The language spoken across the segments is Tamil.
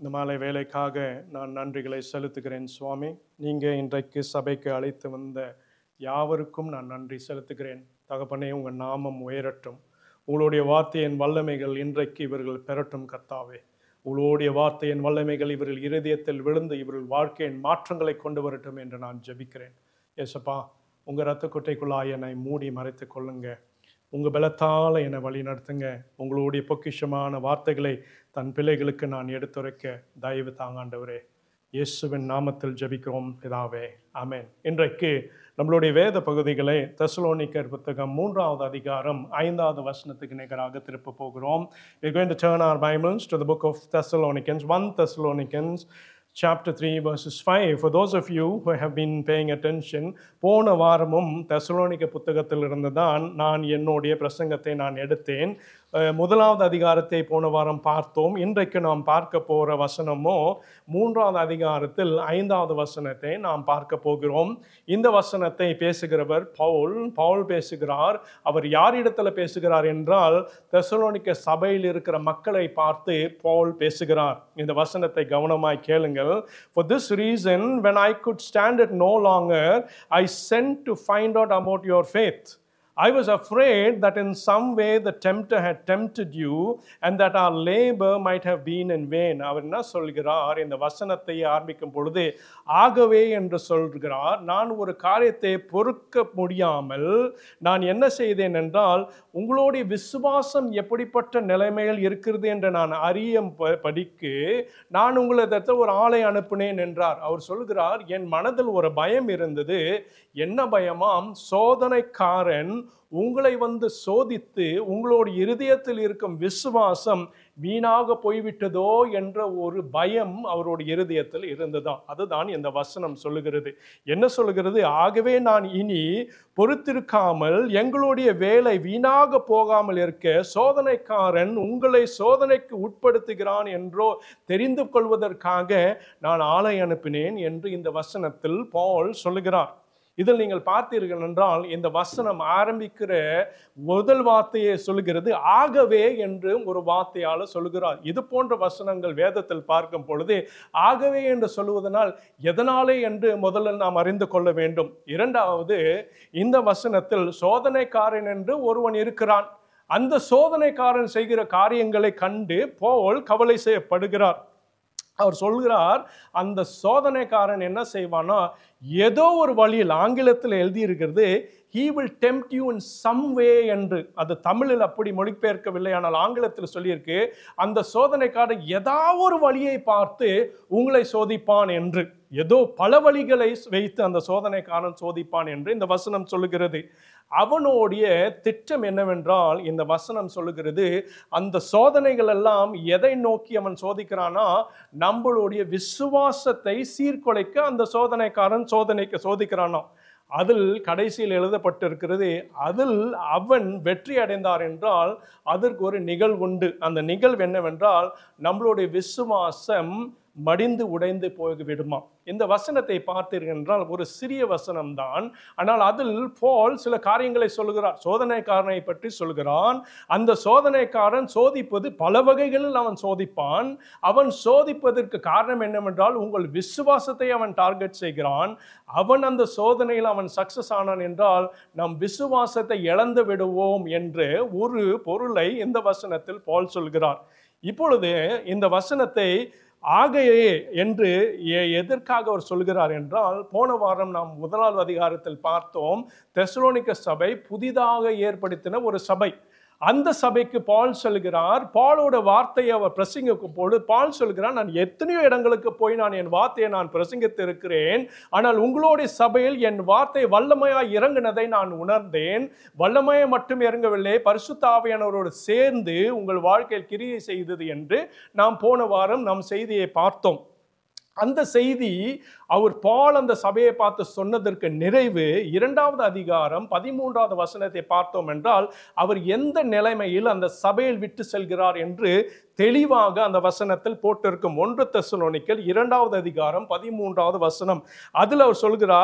இந்த மாலை வேலைக்காக நான் நன்றிகளை செலுத்துகிறேன் சுவாமி நீங்கள் இன்றைக்கு சபைக்கு அழைத்து வந்த யாவருக்கும் நான் நன்றி செலுத்துகிறேன் தகப்பனே உங்கள் நாமம் உயரட்டும் உங்களுடைய வார்த்தையின் வல்லமைகள் இன்றைக்கு இவர்கள் பெறட்டும் கர்த்தாவே உங்களுடைய வார்த்தையின் வல்லமைகள் இவர்கள் இருதயத்தில் விழுந்து இவர்கள் வாழ்க்கையின் மாற்றங்களை கொண்டு வரட்டும் என்று நான் ஜெபிக்கிறேன் ஏசப்பா உங்கள் ரத்த குட்டைக்குள்ளாய் என்னை மூடி மறைத்து கொள்ளுங்க உங்கள் பலத்தால் என்னை வழி நடத்துங்க உங்களுடைய பொக்கிஷமான வார்த்தைகளை தன் பிள்ளைகளுக்கு நான் எடுத்துரைக்க தயவு தாங்காண்டவரே இயேசுவின் நாமத்தில் ஜெபிக்கிறோம் பிதாவே ஆமென் இன்றைக்கு நம்மளுடைய வேத பகுதிகளை தெசலோனிக்கர் புத்தகம் மூன்றாவது அதிகாரம் ஐந்தாவது வசனத்துக்கு நிகராக திருப்ப போகிறோம் we're going to turn our bibles to the book of thessalonians 1 thessalonians chapter 3 verses 5 for those of you who have been paying attention போன வாரமும் தெசலோனிக்க புத்தகத்தில் இருந்து தான் நான் என்னுடைய பிரசங்கத்தை நான் எடுத்தேன் அஹ், முதலாவது அதிகாரத்தை போன வாரம் பார்த்தோம் இன்றைக்கு நாம் பார்க்க போகிற வசனமோ மூன்றாவது அதிகாரத்தில் ஐந்தாவது வசனத்தை நாம் பார்க்க போகிறோம் இந்த வசனத்தை பேசுகிறவர் பவுல் பவுல் பேசுகிறார் அவர் யாரிடத்தில் பேசுகிறார் என்றால் தெசலோனிக்க சபையில் இருக்கிற மக்களை பார்த்து பவுல் பேசுகிறார் இந்த வசனத்தை கவனமாய் கேளுங்கள் for this reason when i could stand it no longer i sent to find out about your faith I was afraid that in some way the tempter had tempted you and that our labor might have been in vain. அவர் என்ன சொல்கிறார் இந்த வசனத்தை ஆரம்பிக்கும் பொழுது ஆகவே என்று சொல்கிறார் நான் ஒரு காரியத்தை பொறுக்க முடியாமல் நான் என்ன செய்தேன் என்றால் உங்களுடைய விசுவாசம் எப்படிப்பட்ட நிலைமையில் இருக்கிறது என்று நான் அறியும் ப- படிக்கு நான் உங்களிடத்தில் ஒரு ஆளை அனுப்பினேன் என்றார் அவர் சொல்கிறார் என் மனதில் ஒரு பயம் இருந்தது என்ன பயமாம் சோதனைக்காரன் உங்களை வந்து சோதித்து உங்களுடைய இருதயத்தில் இருக்கும் விசுவாசம் வீணாக போய்விட்டதோ என்ற ஒரு பயம் அவருடைய இருதயத்தில் இருந்ததாம் அதுதான் இந்த வசனம் சொல்லுகிறது என்ன சொல்லுகிறது ஆகவே நான் இனி பொறுத்திருக்காமல் எங்களுடைய வேலை வீணாக போகாமல் இருக்க சோதனைக்காரன் உங்களை சோதனைக்கு உட்படுத்துகிறான் என்றோ தெரிந்து கொள்வதற்காக நான் ஆளை அனுப்பினேன் என்று இந்த வசனத்தில் பால் சொல்லுகிறார் இதில் நீங்கள் பார்த்தீர்கள் என்றால் இந்த வசனம் ஆரம்பிக்கிற முதல் வார்த்தையை சொல்லுகிறது ஆகவே என்று ஒரு வார்த்தையால் சொல்லுகிறார் இது போன்ற வசனங்கள் வேதத்தில் பார்க்கும் பொழுது ஆகவே என்று சொல்லுவதனால் எதனாலே என்று முதல்ல நாம் அறிந்து கொள்ள வேண்டும் இரண்டாவது இந்த வசனத்தில் சோதனைக்காரன் என்று ஒருவன் இருக்கிறான் அந்த சோதனைக்காரன் செய்கிற காரியங்களை கண்டு போல் கவலை செய்யப்படுகிறார் அவர் சொல்கிறார் அந்த சோதனைக்காரன் என்ன செய்வானா ஏதோ ஒரு வழியில் ஆங்கிலத்தில் எழுதியிருக்கிறது he will tempt you in some way என்று அது தமிழில் அப்படி மொழிபெயர்க்கவில்லை ஆனால் ஆங்கிலத்தில் சொல்லியிருக்கு அந்த சோதனைக்காரன் ஏதாவது ஒரு வழியை பார்த்து உங்களை சோதிப்பான் என்று ஏதோ பல வழிகளை வைத்து அந்த சோதனைக்காரன் சோதிப்பான் என்று இந்த வசனம் சொல்லுகிறது அவனுடைய திட்டம் என்னவென்றால் இந்த வசனம் சொல்லுகிறது அந்த சோதனைகள் எல்லாம் எதை நோக்கி அவன் சோதிக்கிறானா நம்மளுடைய விசுவாசத்தை சீர்குலைக்க அந்த சோதனைக்காரன் சோதனைக்கு சோதிக்கிறானா அதில் கடைசியில் எழுதப்பட்டிருக்கிறது அதில் அவன் வெற்றி அடைந்தார் என்றால் அதற்கு ஒரு நிகழ்வுண்டு அந்த நிகழ்வு என்னவென்றால் நம்மளுடைய விசுவாசம் மடிந்து உடைந்து போய்விடுமா இந்த வசனத்தை பார்த்தீர்கள் என்றால் ஒரு சிறிய வசனம்தான் ஆனால் அதில் போல் சில காரியங்களை சொல்கிறார் சோதனைக்காரனை பற்றி சொல்கிறான் அந்த சோதனைக்காரன் சோதிப்பது பல வகைகளில் அவன் சோதிப்பான் அவன் சோதிப்பதற்கு காரணம் என்னவென்றால் உங்கள் விசுவாசத்தை அவன் டார்கெட் செய்கிறான் அவன் அந்த சோதனையில் அவன் சக்சஸ் ஆனான் என்றால் நம் விசுவாசத்தை இழந்து விடுவோம் என்று ஒரு பொருளை இந்த வசனத்தில் போல் சொல்கிறார் இப்பொழுது இந்த வசனத்தை ஆகையே என்று எ- எதற்காக அவர் சொல்கிறார் என்றால் போன வாரம் நாம் முதலாவது அதிகாரத்தில் பார்த்தோம் தெசலோனிக்க சபை புதிதாக ஏற்படுத்தின ஒரு சபை அந்த சபைக்கு பால் சொல்கிறார் பாலோட வார்த்தையை அவர் பிரசங்கிக்கும் பொழுது பால் சொல்கிறார் நான் எத்தனையோ இடங்களுக்கு போய் நான் என் வார்த்தையை நான் பிரசங்கித்து இருக்கிறேன் ஆனால் உங்களுடைய சபையில் என் வார்த்தை வல்லமையாய் இறங்கினதை நான் உணர்ந்தேன் வல்லமையை மட்டும் இறங்கவில்லை பரிசுத்த ஆவியானவரோடு சேர்ந்து உங்கள் வாழ்க்கையில் கிரியை செய்தது என்று நாம் போன வாரம் நம் செய்தியை பார்த்தோம் அந்த செய்தி அவர் பால் அந்த சபையை பார்த்து சொன்னதற்கு நிறைவு இரண்டாவது அதிகாரம் பதிமூன்றாவது வசனத்தை பார்த்தோம் என்றால் அவர் எந்த நிலைமையில் அந்த சபையில் விட்டு செல்கிறார் என்று தெளிவாக அந்த வசனத்தில் போட்டிருக்கும் ஒன்று தெசலோனிக்கல் இரண்டாவது அதிகாரம் பதிமூன்றாவது வசனம் அதில் அவர் சொல்கிறார்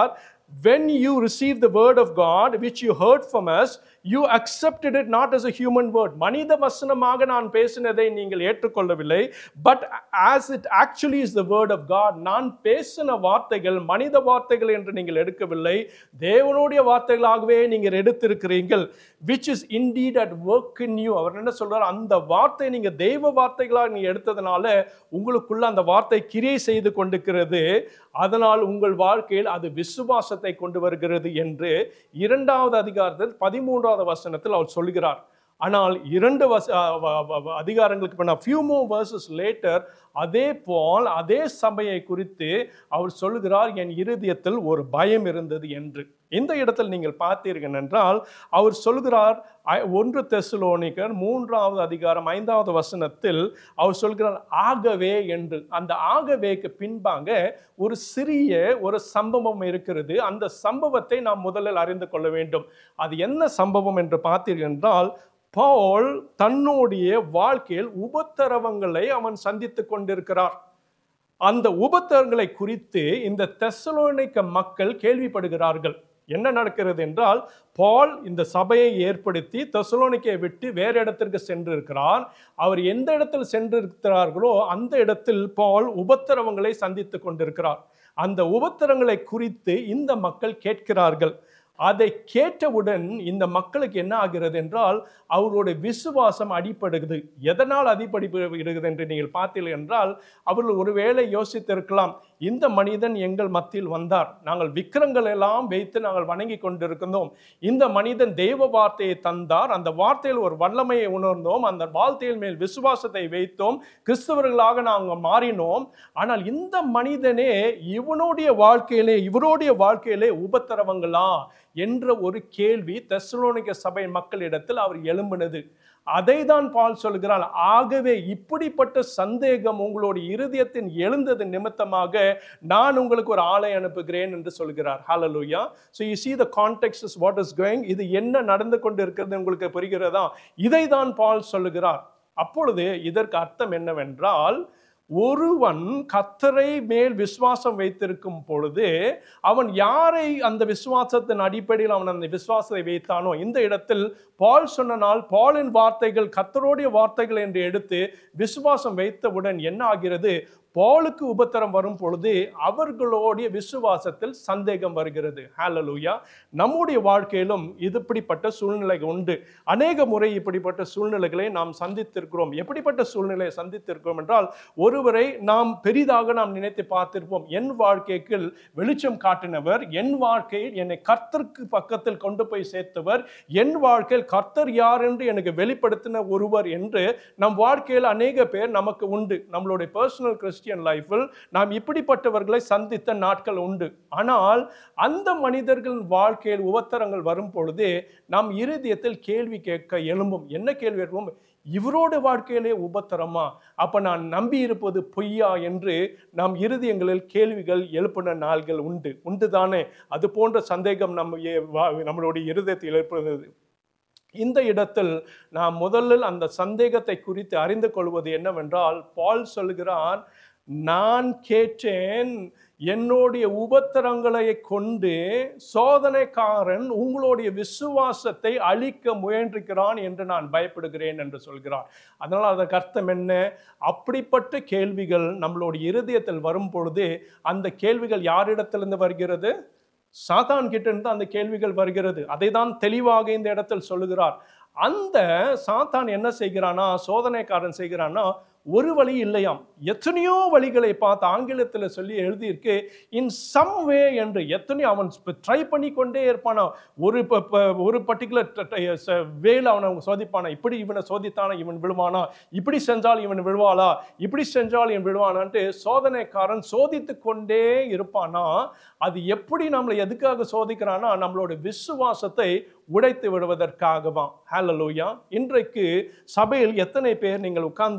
when you received the word of God, which you heard from us, you accepted it not as a human word. மனித வசனமாக நான் பேசினதை நீங்கள் ஏற்றுக்கொள்ளவில்லை but as it actually is the word of God நான் பேசின வார்த்தைகள் மனித வார்த்தைகள் என்று நீங்கள் எடுக்கவில்லை தேவனுடைய வார்த்தைகளாகவே நீங்கள் எடுத்திருக்கிறீர்கள் which is indeed at work in you அவர் என்ன சொல்றார் அந்த வார்த்தை நீங்க தெய்வ வார்த்தைகளாக நீங்க எடுத்ததுனால உங்களுக்குள்ள அந்த வார்த்தை கிரியை செய்து கொண்டிருக்கிறது அதனால் உங்கள் வாழ்க்கையில் அது விசுவாசத்தை கொண்டு வருகிறது என்று இரண்டாவது அதிகாரத்தில் பதிமூன்றாவது வசனத்தில் அவர் சொல்கிறார் ஆனால் இரண்டு வச அ- வ- வ- வ- அதிகாரங்களுக்கு பின்ன ஃபியூ மோ வர்சஸ் லேட்டர் அதே போல் அதே சபையை குறித்து அவர் சொல்லுகிறார் என் இருதயத்தில் ஒரு பயம் இருந்தது என்று இந்த இடத்தில் நீங்கள் பார்த்தீர்கள் என்றால் அவர் சொல்கிறார் ஐ- ஒன்று தெசலோனிக்கர் மூன்றாவது அதிகாரம் ஐந்தாவது வசனத்தில் அவர் சொல்கிறார் ஆகவே என்று அந்த ஆகவேக்கு பின்பாங்க ஒரு சிறிய ஒரு சம்பவம் இருக்கிறது அந்த சம்பவத்தை நாம் முதலில் அறிந்து கொள்ள வேண்டும் அது என்ன சம்பவம் என்று பார்த்தீர்கள் என்றால் பவுல் தன்னுடைய வாழ்க்கையில் உபத்திரவங்களை அவன் சந்தித்து கொண்டிருக்கிறார் அந்த உபத்திரங்களை குறித்து இந்த தெசலோனிக்க மக்கள் கேள்விப்படுகிறார்கள் என்ன நடக்கிறது என்றால் பால் இந்த சபையை ஏற்படுத்தி தெசலோனிக்கையை விட்டு வேறு இடத்திற்கு சென்றிருக்கிறார் அவர் எந்த இடத்தில் சென்றிருக்கிறார்களோ அந்த இடத்தில் பால் உபத்திரவங்களை சந்தித்து கொண்டிருக்கிறார் அந்த உபத்திரங்களை குறித்து இந்த மக்கள் கேட்கிறார்கள் அதை கேட்டவுடன் இந்த மக்களுக்கு என்ன ஆகிறது என்றால் அவர்களுடைய விசுவாசம் அடிப்படுகிறது எதனால் அடிப்படைப்படுகிறது என்று நீங்கள் பார்த்தீர்கள் என்றால் அவர்கள் ஒருவேளை யோசித்திருக்கலாம் இந்த மனிதன் எங்கள் மத்தியில் வந்தார் நாங்கள் விக்கிரங்கள் எல்லாம் வைத்து நாங்கள் வணங்கி கொண்டிருக்கிறோம் இந்த மனிதன் தெய்வ வார்த்தையை தந்தார் அந்த வார்த்தையில் ஒரு வல்லமையை உணர்ந்தோம் அந்த வார்த்தையில் மேல் விசுவாசத்தை வைத்தோம் கிறிஸ்தவர்களாக நாங்கள் மாறினோம் ஆனால் இந்த மனிதனே இவனுடைய வாழ்க்கையிலே இவருடைய வாழ்க்கையிலே உபத்திரவங்களா என்ற ஒரு கேள்வி தெசலோனிக்க சபை மக்களிடத்தில் அவர் எழும்பினது அதை தான் பால் சொல்கிறான் ஆகவே இப்படிப்பட்ட சந்தேகம் உங்களுடைய இருதயத்தின் எழுந்தது நிமித்தமாக நான் உங்களுக்கு ஒரு ஆளை அனுப்புகிறேன் என்று சொல்கிறார் ஹalleluya so you see the context is what is going இது என்ன நடந்து கொண்டு இருக்கிறது உங்களுக்கு புரிகிறதா இதை தான் பால் சொல்லுகிறார் அப்பொழுது இதற்கு அர்த்தம் என்னவென்றால் ஒருவன் கத்தரை மேல் விசுவாசம் வைத்திருக்கும் பொழுது அவன் யாரை அந்த விசுவாசத்தின் அடிப்படையில் அவன் அந்த விசுவாசத்தை வைத்தானோ இந்த இடத்தில் பால் சொன்னனால் பாலின் வார்த்தைகள் கத்தருடைய வார்த்தைகள் என்று எடுத்து விசுவாசம் வைத்தவுடன் என்ன ஆகிறது பாலுக்கு உபத்திரம் வரும் பொழுது அவர்களுடைய விசுவாசத்தில் சந்தேகம் வருகிறது ஹalleluya நம்முடைய வாழ்க்கையிலும் இதுபடிப்பட்ட சூழ்நிலை உண்டு அநேக முறை இப்படிப்பட்ட சூழ்நிலைகளை நாம் சந்தித்திருக்கிறோம் எப்படிப்பட்ட சூழ்நிலையை சந்தித்திருக்கிறோம் என்றால் ஒருவரை நாம் பெரிதாக நாம் நினைத்து பார்த்திருப்போம் என் வாழ்க்கைக்கு வெளிச்சம் காட்டினவர் என் வாழ்க்கையில் என்னை கர்த்தருக்கு பக்கத்தில் கொண்டு போய் சேர்த்தவர் என் வாழ்க்கையில் கர்த்தர் யார் என்று எனக்கு வெளிப்படுத்தின ஒருவர் என்று நம் வாழ்க்கையில் அநேக பேர் நமக்கு உண்டு நம்மளுடைய பர்சனல் கிறிஸ்டியன் லைஃபில் நாம் இப்படிப்பட்டவர்களை சந்தித்த நாட்கள் உண்டு ஆனால் அந்த மனிதர்களின் வாழ்க்கையில் உபத்திரங்கள் வரும் பொழுது நாம் இருதயத்தில் கேள்வி கேட்க எழும்பும் என்ன கேள்வி எழும்பும் இவரோட வாழ்க்கையிலே உபத்திரமா அப்ப நான் நம்பி இருப்பது பொய்யா என்று நாம் இருதயங்களில் கேள்விகள் எழுப்பின நாள்கள் உண்டு உண்டு தானே அது போன்ற சந்தேகம் நம்ம ஏ- வா- நம்மளுடைய இருதயத்தில் எழுப்புகிறது இந்த இடத்தில் நாம் முதலில் அந்த சந்தேகத்தை குறித்து அறிந்து கொள்வது என்னவென்றால் பால் சொல்கிறான் நான் கேட்டேன் என்னுடைய உபத்திரங்களை கொண்டு சோதனைக்காரன் உங்களுடைய விசுவாசத்தை அழிக்க முயன்றிருக்கிறான் என்று நான் பயப்படுகிறேன் என்று சொல்கிறார் அதனால் அதற்கு அர்த்தம் என்ன அப்படிப்பட்ட கேள்விகள் நம்மளுடைய இருதயத்தில் வரும் பொழுது அந்த கேள்விகள் யாரிடத்திலிருந்து வருகிறது சாத்தான் கிட்ட இருந்து அந்த கேள்விகள் வருகிறது அதை தான் தெளிவாக இந்த இடத்தில் சொல்லுகிறார் அந்த சாத்தான் என்ன செய்கிறானா சோதனைக்காரன் செய்கிறானா ஒரு வழி இல்லையாம் எத்தனையோ வழிகளை பார்த்து ஆங்கிலத்தில் சொல்லி எழுதியிருக்கு இன் சம் வே என்று எத்தனையோ அவன் ட்ரை பண்ணி கொண்டே இருப்பானா ஒரு ப- ப- ஒரு பர்டிகுலர் வேல அவனை சோதிப்பானா இப்படி இவனை சோதித்தானா இவன் விழுவானா இப்படி செஞ்சால் இவன் விழுவாளா இப்படி செஞ்சால் இவன் விழுவானான்ட்டு சோதனைக்காரன் சோதித்து கொண்டே இருப்பானா அது எப்படி நம்மளை எதுக்காக சோதிக்கிறானா நம்மளோட விசுவாசத்தை உடைத்து விடுவதற்காகவாம் ஹalleluya இன்றைக்கு சபையில் எத்தனை பேர் நீங்கள் உட்கார்ந்திருக்கிறீங்க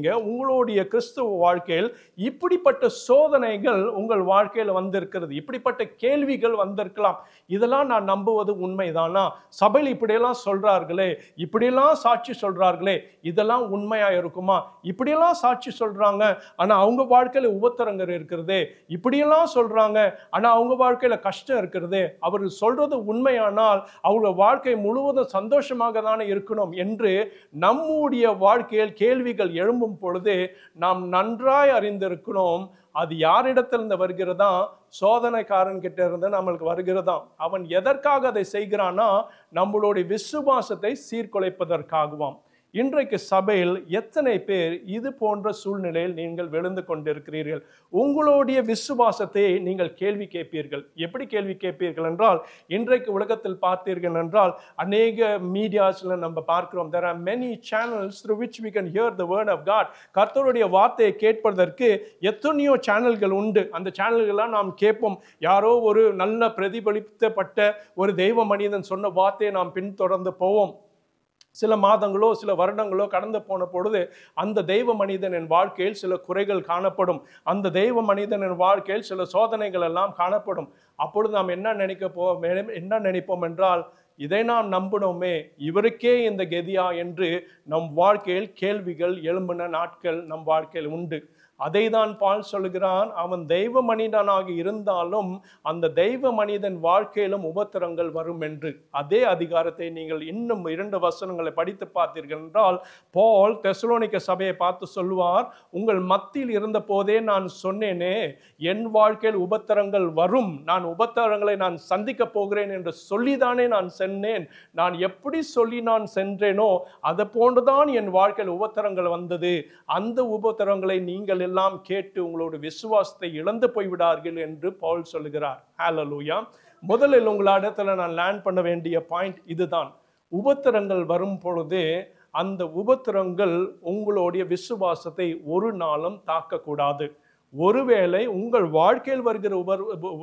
இருக்கிறீங்க உங்களுடைய கிறிஸ்துவ வாழ்க்கையில் இப்படிப்பட்ட சோதனைகள் உங்கள் வாழ்க்கையில் வந்திருக்கிறது இப்படிப்பட்ட கேள்விகள் வந்திருக்கலாம் இதெல்லாம் நான் நம்புவது உண்மைதானா சபையில் இப்படியெல்லாம் சொல்றார்களே இப்படியெல்லாம் சாட்சி சொல்றார்களே இதெல்லாம் உண்மையா இருக்குமா இப்படியெல்லாம் சாட்சி சொல்றாங்க ஆனா அவங்க வாழ்க்கையில உபத்திரங்கள் இருக்கிறது இப்படியெல்லாம் சொல்றாங்க ஆனா அவங்க வாழ்க்கையில கஷ்டம் இருக்கிறது அவர்கள் சொல்றது உண்மையானால் அவங்க வாழ்க்கை முழுவதும் சந்தோஷமாக தானே இருக்கணும் என்று நம்முடைய வாழ்க்கையில் கேள்விகள் எழும்பும் பொழுது நாம் நன்றாய் அறிந்திருக்கிறோம் அது யாரிடத்திலிருந்து வருகிறதா சோதனைக்காரன் கிட்ட இருந்து நம்மளுக்கு வருகிறதா அவன் எதற்காக அதை செய்கிறானா நம்மளுடைய விசுவாசத்தை சீர்குலைப்பதற்காகவாம் இன்றைக்கு சபையில் எத்தனை பேர் இது போன்ற சூழ்நிலையில் நீங்கள் விழுந்து கொண்டிருக்கிறீர்கள் உங்களுடைய விசுவாசத்தை நீங்கள் கேள்வி கேட்பீர்கள் எப்படி கேள்வி கேட்பீர்கள் என்றால் இன்றைக்கு உலகத்தில் பார்த்தீர்கள் என்றால் அநேக மீடியாஸ்ல நம்ம பார்க்கிறோம் there are many channels through which we can hear the word of God கர்த்தருடைய வார்த்தையை கேட்பதற்கு எத்தனையோ சேனல்கள் உண்டு அந்த சேனல்கள்லாம் நாம் கேட்போம் யாரோ ஒரு நல்ல பிரதிபலித்தப்பட்ட ஒரு தெய்வ மனிதன் சொன்ன வார்த்தையை நாம் பின்தொடர்ந்து போவோம் சில மாதங்களோ சில வருடங்களோ கடந்து போன பொழுது அந்த தெய்வ மனிதனின் வாழ்க்கையில் சில குறைகள் காணப்படும் அந்த தெய்வ மனிதனின் வாழ்க்கையில் சில சோதனைகள் எல்லாம் காணப்படும் அப்பொழுது நாம் என்ன நினைக்க போ என்ன நினைப்போம் என்றால் இதை நாம் நம்பினோமே இவருக்கே இந்த கெதியா என்று நம் வாழ்க்கையில் கேள்விகள் எழும்பின நாட்கள் நம் வாழ்க்கையில் உண்டு அதை தான் பால் சொல்கிறான் அவன் தெய்வ மனிதனாக இருந்தாலும் அந்த தெய்வ மனிதன் வாழ்க்கையிலும் உபத்திரங்கள் வரும் என்று அதே அதிகாரத்தை நீங்கள் இன்னும் இரண்டு வசனங்களை படித்து பார்த்தீர்கள் என்றால் பால் தெசலோனிக்க சபையை பார்த்து சொல்லுவார் உங்கள் மத்தியில் இருந்த போதே நான் சொன்னேனே என் வாழ்க்கையில் உபத்திரங்கள் வரும் நான் உபத்திரங்களை நான் சந்திக்க போகிறேன் என்று சொல்லிதானே நான் சென்றேன் நான் எப்படி சொல்லி நான் சென்றேனோ அதை போன்றுதான் என் வாழ்க்கையில் உபத்திரங்கள் வந்தது அந்த உபத்திரங்களை நீங்கள் எல்லாம் கேட்டு உங்களோட விசுவாசத்தை இழந்து போய்விடார்கள் என்று பவுல் சொல்லுகிறார் ஹalleluya முதலில் உங்களிடத்துல நான் லேண்ட் பண்ண வேண்டிய பாயிண்ட் இதுதான் உபத்திரங்கள் வரும் பொழுது அந்த உபத்திரங்கள் உங்களுடைய விசுவாசத்தை ஒரு நாளும் தாக்கக்கூடாது ஒருவேளை உங்கள் வாழ்க்கையில் வருகிற உபர்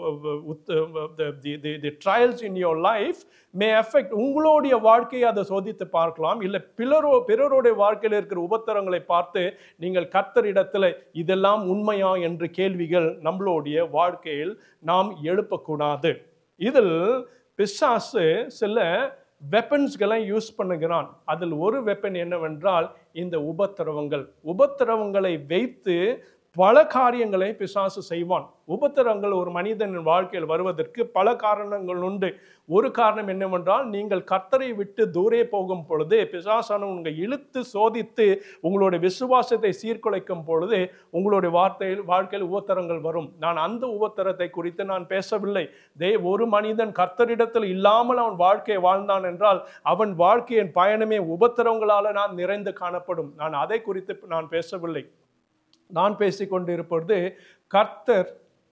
the trials in your life may affect உங்களுடைய வாழ்க்கையை அதை சோதித்து பார்க்கலாம் இல்லை பிறரோ பிறருடைய வாழ்க்கையில் இருக்கிற உபத்திரங்களை பார்த்து நீங்கள் கர்த்தரிடத்தில் இதெல்லாம் உண்மையா என்று கேள்விகள் நம்மளுடைய வாழ்க்கையில் நாம் எழுப்பக்கூடாது இதில் பிசாசு சில வெப்பன்ஸ்களை யூஸ் பண்ணுகிறான் அதில் ஒரு வெப்பன் என்னவென்றால் இந்த உபத்திரவங்கள் உபத்திரவங்களை வைத்து பல காரியங்களை பிசாசு செய்வான் உபத்திரங்கள் ஒரு மனிதனின் வாழ்க்கையில் வருவதற்கு பல காரணங்கள் உண்டு ஒரு காரணம் என்னவென்றால் நீங்கள் கர்த்தரை விட்டு தூரே போகும் பொழுது பிசாசான உங்களை இழுத்து சோதித்து உங்களுடைய விசுவாசத்தை சீர்குலைக்கும் பொழுது உங்களுடைய வார்த்தையில் வாழ்க்கையில் உபத்திரங்கள் வரும் நான் அந்த உபத்திரத்தை குறித்து நான் பேசவில்லை தே ஒரு மனிதன் கர்த்தரிடத்தில் இல்லாமல் அவன் வாழ்க்கையை வாழ்ந்தான் என்றால் அவன் வாழ்க்கையின் பயணமே உபத்திரங்களால் நான் நிறைந்து காணப்படும் நான் அதை குறித்து நான் பேசவில்லை நான் பேசிக்கொண்டு இருப்பது கர்த்தர்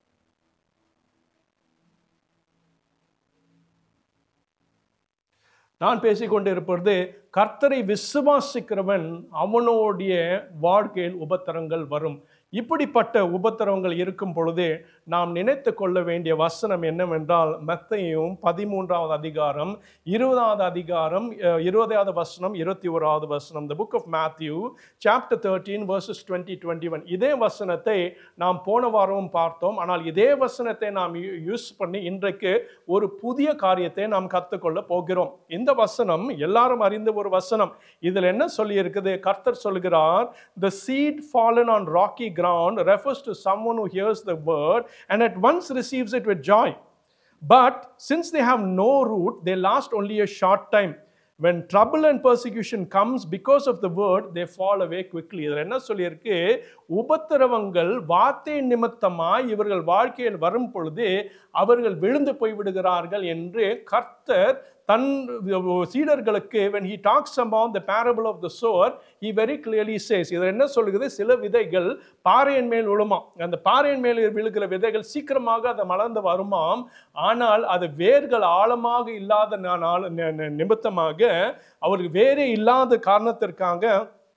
நான் பேசிக்கொண்டு இருப்பது கர்த்தரை விசுவாசிக்கிறவன் அவனுடைய வாழ்க்கையில் உபத்திரங்கள் வரும் இப்படிப்பட்ட உபத்திரவங்கள் இருக்கும் பொழுது நாம் நினைத்து கொள்ள வேண்டிய வசனம் என்னவென்றால் மெத்தையும் பதிமூன்றாவது அதிகாரம் இருபதாவது அதிகாரம் அஹ், இருபதாவது வசனம் இருபத்தி ஓராவது வசனம் the book of Matthew chapter thirteen verses twenty twenty one இதே வசனத்தை நாம் போன வாரமும் பார்த்தோம் ஆனால் இதே வசனத்தை நாம் யூஸ் பண்ணி இன்றைக்கு ஒரு புதிய காரியத்தை நாம் கற்றுக்கொள்ள போகிறோம் இந்த வசனம் எல்லாரும் அறிந்த ஒரு வசனம் இதில் என்ன சொல்லி இருக்குது கர்த்தர் சொல்கிறார் the seed fallen on rocky ground refers to someone who hears the word and at once receives it with joy but since they have no root they last only a short time when trouble and persecution comes because of the word they fall away quickly இதில் என்ன சொல்லியிருக்கு உபத்திரவங்கள் வார்த்தை நிமித்தமாய் இவர்கள் வாழ்க்கையில் வரும் பொழுது அவர்கள் விழுந்து போய்விடுகிறார்கள் என்று கர்த்தர் தன் சீடர்களுக்கு when he talks about the parable of the sower he very clearly says இதில் என்ன சொல்லுகிறது சில விதைகள் பாறையின் மேல் விழுமா அந்த பாறையின் மேல் விழுகிற விதைகள் சீக்கிரமாக அதை மலர்ந்து வருமாம் ஆனால் அது வேர்கள் ஆழமாக இல்லாத நா- நாள் நி- நி- நிமித்தமாக அவருக்கு வேறே இல்லாத காரணத்திற்காக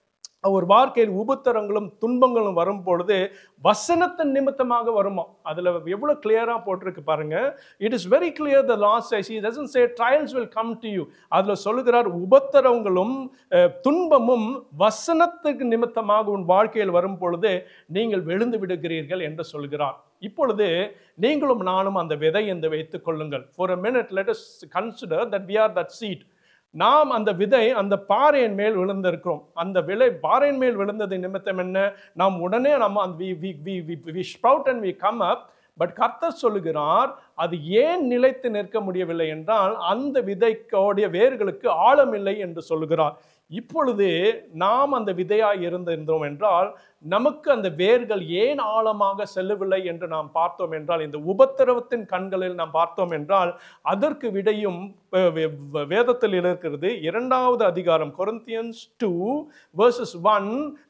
ஒரு வாழ்க்கையில் உபத்திரங்களும் துன்பங்களும் வரும் பொழுது வசனத்தின் நிமித்தமாக வருமா அதுல எவ்வளவு கிளியரா போட்டிருக்கு பாருங்க it is very clear the laws I see dozen say trials will come to you அதுல சொல்லுகிறார் உபத்திரங்களும் அஹ், துன்பமும் வசனத்துக்கு நிமித்தமாக உன் வாழ்க்கையில் வரும் பொழுது நீங்கள் விழுந்து விடுகிறீர்கள் என்று சொல்கிறார் இப்பொழுது நீங்களும் நானும் அந்த விதை என்று வைத்துக் கொள்ளுங்கள் for a minute let us consider that we are that seed நாம் அந்த விதை அந்த பாறையின் மேல் விழுந்திருக்கிறோம் அந்த விலை பாறையின் மேல் விழுந்தது நிமித்தம் என்ன நாம் உடனே நம்ம அந்த we we we we we sprout and we come up but கர்த்தர் சொல்லுகிறார் அது ஏன் நிலைத்து நிற்க முடியவில்லை என்றால் அந்த விதைக்கோடைய வேர்களுக்கு ஆழமில்லை என்று சொல்லுகிறார் இப்பொழுது நாம் அந்த விதையாய் இருந்திருந்தோம் என்றால் நமக்கு அந்த வேர்கள் ஏன் ஆழமாக செல்லவில்லை என்று நாம் பார்த்தோம் என்றால் இந்த உபத்திரவத்தின் கண்களில் நாம் பார்த்தோம் என்றால் அதற்கு விடையும் அஹ், வே- வே- வேதத்தில் இருக்கிறது இரண்டாவது அதிகாரம் Corinthians two verses one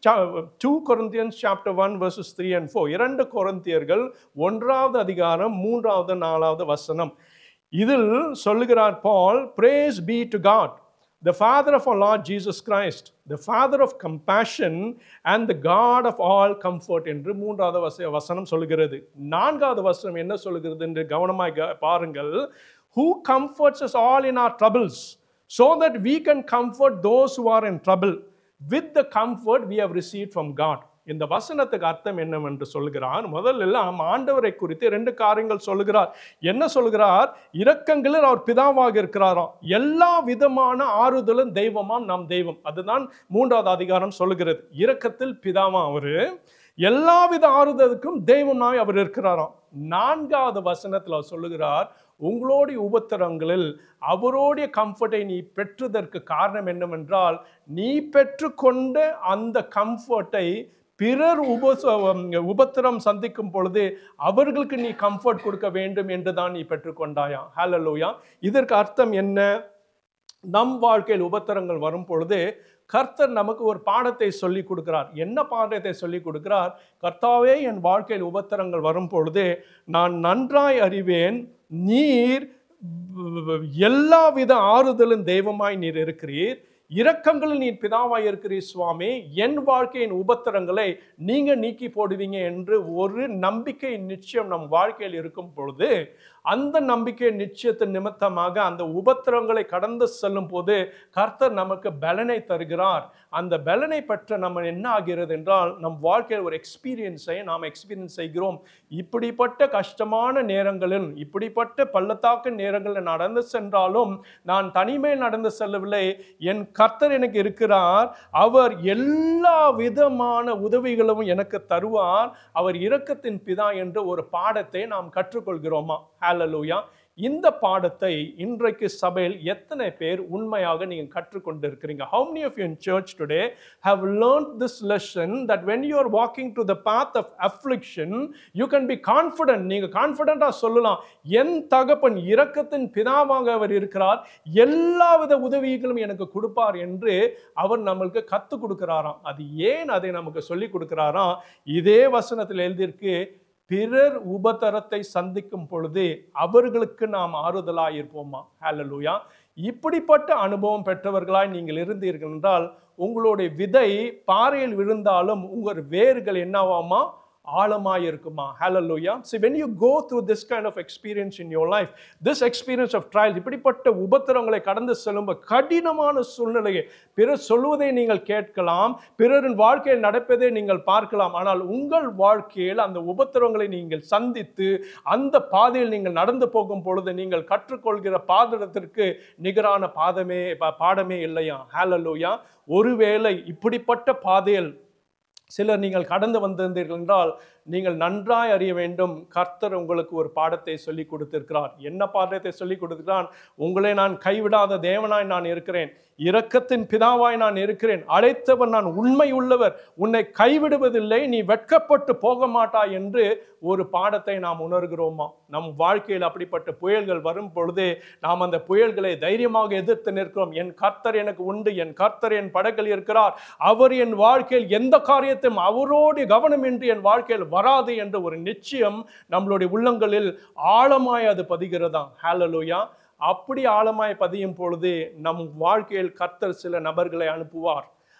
two Corinthians chapter one verses three and four இரண்டு கொரிந்தியர்கள் ஒன்றாவது அதிகாரம் மூன்றாவது நாலாவது வசனம் இதில் சொல்லுகிறார் Paul praise be to God the Father of our Lord Jesus Christ, the Father of compassion and the God of all comfort என்று மூன்றாவது வச வசனம் சொல்லுகிறது நான்காவது வசனம் என்ன சொல்லுகிறது என்று கவனமாய் க- பாருங்கள் who comforts us all in our troubles so that we can comfort those who are in trouble with the comfort we have received from God இந்த வசனத்துக்கு அர்த்தம் என்னவென்று சொல்கிறார் முதல்ல எல்லாம் ஆண்டவரை குறித்து ரெண்டு காரியங்கள் சொல்லுகிறார் என்ன சொல்லுகிறார் இரக்கங்களில் அவர் பிதாவாக இருக்கிறாராம் எல்லா விதமான ஆறுதலும் தெய்வமாம் நம் தெய்வம் அதுதான் மூன்றாவது அதிகாரம் சொல்லுகிறது இரக்கத்தில் பிதாவா அவரு எல்லாவித ஆறுதலுக்கும் தெய்வமாய் அவர் இருக்கிறாராம் நான்காவது வசனத்தில் அவர் சொல்லுகிறார் உங்களுடைய உபத்திரங்களில் அவருடைய கம்ஃபர்ட்டை நீ பெற்றதற்கு காரணம் என்னவென்றால் நீ பெற்றுக்கொண்ட அந்த கம்ஃபர்ட்டை பிறர் உப உபத்திரம் சந்திக்கும் பொழுது அவர்களுக்கு நீ கம்ஃபர்ட் கொடுக்க வேண்டும் என்று தான் நீ பெற்றுக்கொண்டாயா ஹalleluya இதற்கு அர்த்தம் என்ன நம் வாழ்க்கையில் உபத்திரங்கள் வரும் பொழுது கர்த்தர் நமக்கு ஒரு பாடத்தை சொல்லி கொடுக்கிறார் என்ன பாடத்தை சொல்லி கொடுக்கிறார் கர்த்தாவே என் வாழ்க்கையில் உபத்திரங்கள் வரும் பொழுது நான் நன்றாய் அறிவேன் நீர் எல்லாவித ஆறுதலும் தெய்வமாய் நீர் இருக்கிறீர் இரக்கங்களில் நீர் பிதாவாய் இருக்கிறீர் சுவாமி என் வாழ்க்கையின் உபத்திரங்களை நீங்க நீக்கி போடுவீங்க என்று ஒரு நம்பிக்கை நிச்சயம் நம் வாழ்க்கையில் இருக்கும் பொழுது அந்த நம்பிக்கை நிச்சயத்தின் நிமித்தமாக அந்த உபத்திரங்களை கடந்து செல்லும் போது கர்த்தர் நமக்கு பலனை தருகிறார் அந்த பலனை பெற்ற நம்ம என்ன ஆகிறது என்றால் நம் வாழ்க்கையில் ஒரு எக்ஸ்பீரியன்ஸை நாம் எக்ஸ்பீரியன்ஸ் செய்கிறோம் இப்படிப்பட்ட கஷ்டமான நேரங்களில் இப்படிப்பட்ட பள்ளத்தாக்கு நேரங்களில் நடந்து சென்றாலும் நான் தனிமையில் நடந்து செல்லவில்லை என் கர்த்தர் எனக்கு இருக்கிறார் அவர் எல்லா விதமான உதவிகளும் எனக்கு தருவார் அவர் இரக்கத்தின் பிதா என்ற ஒரு பாடத்தை நாம் கற்றுக்கொள்கிறோமா ஹalleluya இந்த பாடத்தை இன்றைக்கு சபையில் எத்தனை பேர் உண்மையாக நீங்கள் கற்றுக்கொண்டிருக்கிறீங்க how many of you in church today have learned this lesson that when you are walking to the path of affliction you can be confident நீங்க கான்ஃபிடண்டா சொல்லலாம் என் தகப்பன் இரக்கத்தின் பிதாவாக அவர் இருக்கிறார் எல்லாவித உதவிகளும் எனக்கு கொடுப்பார் என்று அவர் நம்மளுக்கு கத்து கொடுக்கிறாராம் அது ஏன் அதை நமக்கு சொல்லி கொடுக்கிறாராம் இதே வசனத்தில் எழுதியிருக்கு பிறர் உபதரத்தை சந்திக்கும் பொழுது அவர்களுக்கு நாம் ஆறுதலாய் இருப்போமா ஹalleluya இப்படிப்பட்ட அனுபவம் பெற்றவர்களாய் நீங்கள் இருந்தீர்கள் என்றால் உங்களுடைய விதை பாறையில் விழுந்தாலும் உங்கள் வேர்கள் என்னவாமா ஆழமாய் இருக்குமா ஹalleluya see when you go through this kind of experience in your life this experience of trial இப்படிப்பட்ட உபத்திரங்களை கடந்து செல்லும் கடினமான சூழ்நிலையை பிறர் சொல்வதை நீங்கள் கேட்கலாம் பிறரின் வாழ்க்கையில் நடப்பதை நீங்கள் பார்க்கலாம் ஆனால் உங்கள் வாழ்க்கையில் அந்த உபத்திரங்களை நீங்கள் சந்தித்து அந்த பாதையில் நீங்கள் நடந்து போகும் பொழுது நீங்கள் கற்றுக்கொள்கிற பாதத்திற்கு நிகரான பாதமே பா- பாடமே இல்லையா ஹalleluya ஒருவேளை இப்படிப்பட்ட பாதையில் சிலர் நீங்கள் கடந்து வந்திருந்தீர்கள் என்றால் நீங்கள் நன்றாய் அறிய வேண்டும் கர்த்தர் உங்களுக்கு ஒரு பாடத்தை சொல்லி கொடுத்திருக்கிறார் என்ன பாடத்தை சொல்லி கொடுத்திருக்கிறான் உங்களை நான் கைவிடாத தேவனாய் நான் இருக்கிறேன் இரக்கத்தின் பிதாவாய் நான் இருக்கிறேன் அழைத்தவர் நான் உண்மை உள்ளவர் உன்னை கைவிடுவதில்லை நீ வெட்கப்பட்டு போக மாட்டாய் என்று ஒரு பாடத்தை நாம் உணர்கிறோமா நம் வாழ்க்கையில் அப்படிப்பட்ட புயல்கள் வரும் பொழுது நாம் அந்த புயல்களை தைரியமாக எதிர்த்து நிற்கிறோம் என் கர்த்தர் எனக்கு உண்டு என் கர்த்தர் என் படகில் இருக்கிறார் அவர் என் வாழ்க்கையில் எந்த காரியத்தையும் அவரோடு கவனமின்றி என் வாழ்க்கையில் வராது என்ற ஒரு நிச்சயம் நம்மளுடைய உள்ளங்களில் ஆழமாய் அது பதிகிறதாம் ஹalleluya அப்படி ஆழமாய் பதியும் பொழுது நம் வாழ்க்கையில் கர்த்தர் சில நபர்களை அனுப்புவார்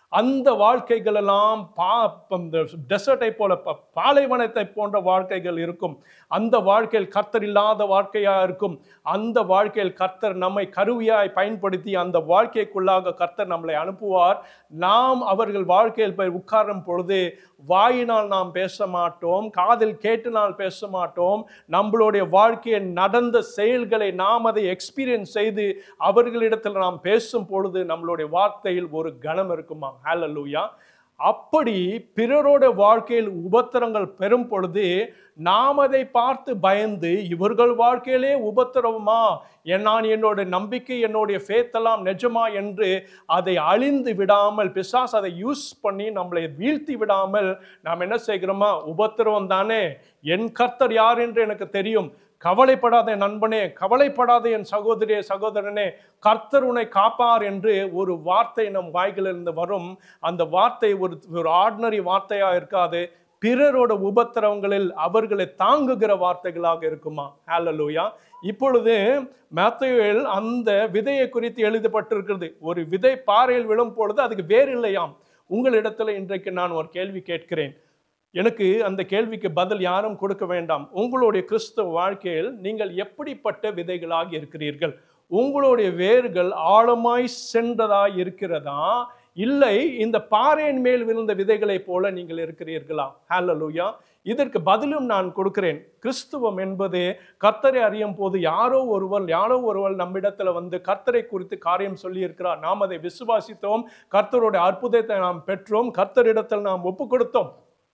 அந்த வாழ்க்கைகள் எல்லாம் பா இந்த டெசர்ட்டை போல ப- பாலைவனத்தை போன்ற வாழ்க்கைகள் இருக்கும் அந்த வாழ்க்கையில் கர்த்தர் இல்லாத வாழ்க்கையாக இருக்கும் அந்த வாழ்க்கையில் கர்த்தர் நம்மை கருவியாய் பயன்படுத்தி அந்த வாழ்க்கைக்குள்ளாக கர்த்தர் நம்மளை அனுப்புவார் நாம் அவர்கள் வாழ்க்கையில் போய் உட்காரும் பொழுது வாயினால் நாம் பேச மாட்டோம் காதில் கேட்டினால் பேச மாட்டோம் நம்மளுடைய வாழ்க்கையில் நடந்த செயல்களை நாம் அதை எக்ஸ்பீரியன்ஸ் செய்து அவர்களிடத்தில் நாம் பேசும் பொழுது நம்மளுடைய வார்த்தையில் ஒரு கணம் இருக்குமா ஹalleluya அப்படி பிறரோட வாழ்க்கையில் உபத்திரங்கள் பெறும் பொழுது நாம் அதை பார்த்து பயந்து இவர்கள் வாழ்க்கையிலே உபத்திரவமா என் நான் என்னோட நம்பிக்கை என்னுடைய ஃபேத்தெல்லாம் நிஜமா என்று அதை அழிந்து விடாமல் பிசாஸ் அதை யூஸ் பண்ணி நம்மளை வீழ்த்தி விடாமல் நாம் என்ன செய்கிறோமா உபத்திரவம் தானே என் கர்த்தர் யார் என்று எனக்கு தெரியும் கவலைப்படாத என் நண்பனே கவலைப்படாத என் சகோதரியே சகோதரனே கர்த்தர் உன்னை காப்பார் என்று ஒரு வார்த்தை நம் வாய்களிலிருந்து வரும் அந்த வார்த்தை ஒரு ஒரு ஆர்டினரி வார்த்தையா இருக்காது பிறரோட உபத்திரவங்களில் அவர்களை தாங்குகிற வார்த்தைகளாக இருக்குமா ஹalleluya இப்பொழுது மேத்தேயுவில் அந்த விதையை குறித்து எழுதப்பட்டிருக்கிறது ஒரு விதை பாறையில் விழும் பொழுது அதுக்கு வேர் இல்லையாம் உங்களிடத்துல இன்றைக்கு நான் ஒரு கேள்வி கேட்கிறேன் எனக்கு அந்த கேள்விக்கு பதில் யாரும் கொடுக்க வேண்டாம் உங்களுடைய கிறிஸ்தவ வாழ்க்கையில் நீங்கள் எப்படிப்பட்ட விதைகளாக இருக்கிறீர்கள் உங்களுடைய வேர்கள் ஆழமாய் சென்றதாய் இருக்கிறதா இல்லை இந்த பாறையின் மேல் விழுந்த விதைகளைப் போல நீங்கள் இருக்கிறீர்களா ஹalleluya இதற்கு பதிலும் நான் கொடுக்கிறேன் கிறிஸ்துவம் என்பது கர்த்தரை அறியும் போது யாரோ ஒருவர் யாரோ ஒருவர் நம்மிடத்துல வந்து கர்த்தரை குறித்து காரியம் சொல்லி இருக்கிறார் நாம் அதை விசுவாசித்தோம் கர்த்தருடைய அற்புதத்தை நாம் பெற்றோம் கர்த்தரிடத்தில் நாம் ஒப்பு கொடுத்தோம்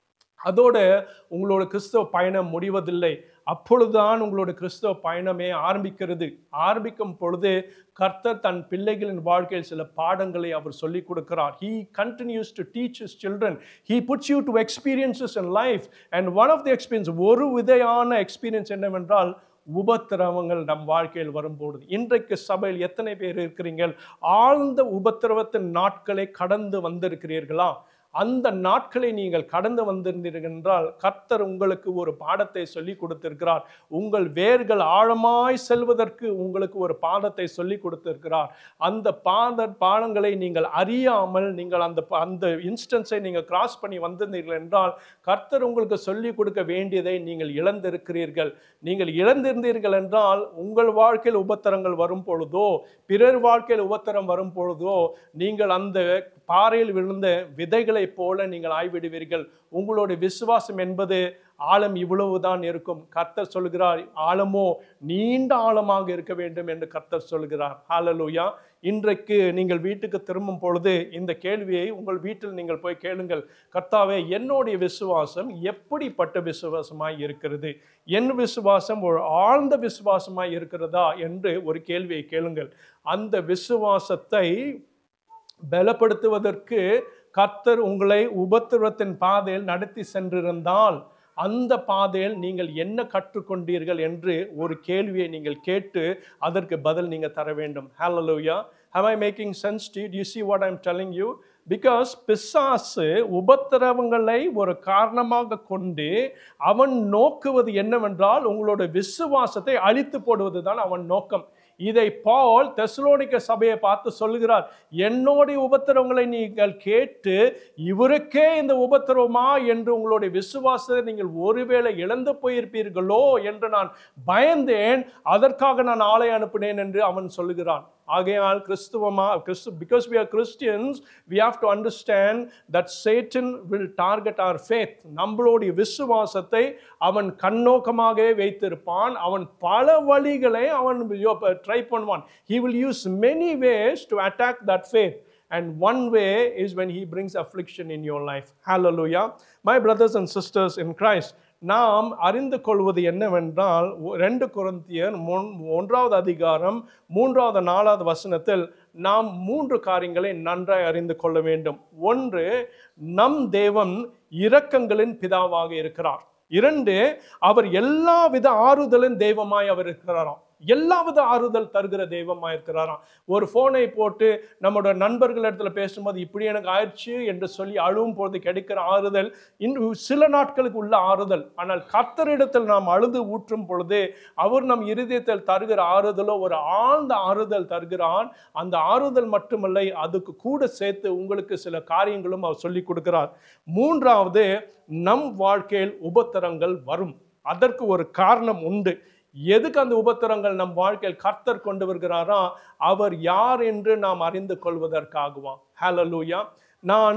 அதோட உங்களோட கிறிஸ்தவ பயணம் முடிவதில்லை அப்பொழுதுதான் உங்களோட கிறிஸ்தவ பயணமே ஆரம்பிக்கிறது ஆரம்பிக்கும் பொழுது கர்த்தர் தன் பிள்ளைகளின் வாழ்க்கையில் சில பாடங்களை அவர் சொல்லிக் கொடுக்கிறார் he continues to teach his children he puts you to experiences in life and one of the experience ஒரு விதையான எக்ஸ்பீரியன்ஸ் என்னவென்றால் உபத்திரவங்கள் நம் வாழ்க்கையில் வரும்பொழுது இன்றைக்கு சபையில் எத்தனை பேர் இருக்கிறீர்கள் ஆழ்ந்த உபத்திரவத்தின் நாட்களை கடந்து வந்திருக்கிறீர்களா அந்த நாட்களை நீங்கள் கடந்து வந்திருந்தீர்கள் என்றால் கர்த்தர் உங்களுக்கு ஒரு பாடத்தை சொல்லி கொடுத்திருக்கிறார் உங்கள் வேர்கள் ஆழமாய் செல்வதற்கு உங்களுக்கு ஒரு பாடத்தை சொல்லி கொடுத்திருக்கிறார் அந்த பாத பாடங்களை நீங்கள் அறியாமல் நீங்கள் அந்த ப- அந்த இன்ஸ்டன்ஸை நீங்கள் கிராஸ் பண்ணி வந்திருந்தீர்கள் என்றால் கர்த்தர் உங்களுக்கு சொல்லி கொடுக்க வேண்டியதை நீங்கள் இழந்திருக்கிறீர்கள் நீங்கள் இழந்திருந்தீர்கள் என்றால் உங்கள் வாழ்க்கையில் உபத்திரங்கள் வரும் பொழுதோ பிறர் வாழ்க்கையில் உபத்திரம் வரும் பொழுதோ நீங்கள் அந்த பாறையில் விழுந்த விதைகளைப் போல நீங்கள் ஆய்விடுவீர்கள் உங்களுடைய விசுவாசம் என்பது ஆழம் இவ்வளவுதான் இருக்கும் கர்த்தர் சொல்கிறார் ஆழமோ நீண்ட ஆழமாக இருக்க வேண்டும் என்று கர்த்தர் சொல்கிறார் ஹalleluya இன்றைக்கு நீங்கள் வீட்டுக்கு திரும்பும் பொழுது இந்த கேள்வியை உங்கள் வீட்டில் நீங்கள் போய் கேளுங்கள் கர்த்தாவே என்னுடைய விசுவாசம் எப்படிப்பட்ட விசுவாசமாய் இருக்கிறது என் விசுவாசம் ஒரு ஆழ்ந்த விசுவாசமாய் இருக்கிறதா என்று ஒரு கேள்வியை கேளுங்கள் அந்த விசுவாசத்தை பலப்படுத்துவதற்கு கர்த்தர் உங்களை உபத்திரவத்தின் பாதையில் நடத்தி சென்றிருந்தால் அந்த பாதையில் நீங்கள் என்ன கற்றுக்கொண்டீர்கள் என்று ஒரு கேள்வியை நீங்கள் கேட்டு அதற்கு பதில் நீங்கள் தர வேண்டும் ஹalleluya have i making sense to you do you see what i'm telling you because பிசாசு உபத்திரவங்களை ஒரு காரணமாக கொண்டு அவன் நோக்குவது என்னவென்றால் உங்களோட விசுவாசத்தை அழித்து போடுவது தான் அவன் நோக்கம் இதை பால் தெசலோனிக்க சபையை பார்த்து சொல்லுகிறார் என்னுடைய உபத்திரவங்களை நீங்கள் கேட்டு இவருக்கே இந்த உபத்திரவமா என்று உங்களுடைய விசுவாசத்தை நீங்கள் ஒருவேளை இழந்து போயிருப்பீர்களோ என்று நான் பயந்தேன் அதற்காக நான் ஆளை அனுப்பினேன் என்று அவன் சொல்லுகிறான் ஆகையால் கிறிஸ்துவமா கிறிஸ்து because we are Christians we have to understand that Satan will target our faith நம்மளுடைய விசுவாசத்தை அவன் கண்ணோக்கமாகவே வைத்திருப்பான் அவன் பல வழிகளை அவன் ட்ரை பண்ணுவான் he will use many ways to attack that faith and one way is when he brings affliction in your life hallelujah my brothers and sisters in Christ நாம் அறிந்து கொள்வது என்னவென்றால் ஒ- ரெண்டு குருந்தியர் மூன்- ஒன்றாவது அதிகாரம் மூன்றாவது நாலாவது வசனத்தில் நாம் மூன்று காரியங்களை நன்றாய் அறிந்து கொள்ள வேண்டும் ஒன்று நம் தேவன் இரக்கங்களின் பிதாவாக இருக்கிறார் இரண்டு அவர் எல்லா வித ஆறுதலின் தெய்வமாய் அவர் இருக்கிறாராம் எல்லாவித ஆறுதல் தருகிற தெய்வமா இருக்கிறாராம் ஒரு போனை போட்டு நம்மளோட நண்பர்கள் இடத்துல பேசும்போது இப்படி எனக்கு ஆயிடுச்சு என்று சொல்லி அழுவும் போது கிடைக்கிற ஆறுதல் இன்னும் சில நாட்களுக்கு உள்ள ஆறுதல் ஆனால் கர்த்தரிடத்தில் நாம் அழுது ஊற்றும் பொழுது அவர் நம் இருதயத்தில் தருகிற ஆறுதலோ ஒரு ஆழ்ந்த ஆறுதல் தருகிறான் அந்த ஆறுதல் மட்டுமல்ல அதுக்கு கூட சேர்த்து உங்களுக்கு சில காரியங்களும் அவர் சொல்லி கொடுக்கிறார் மூன்றாவது நம் வாழ்க்கையில் உபத்திரங்கள் வரும் அதற்கு ஒரு காரணம் உண்டு எதுக்கு அந்த உபத்திரங்கள் நம் வாழ்க்கையில் கர்த்தர் கொண்டு வருகிறாரா அவர் யார் என்று நாம் அறிந்து கொள்வதற்காகுவான் ஹalleluya நான்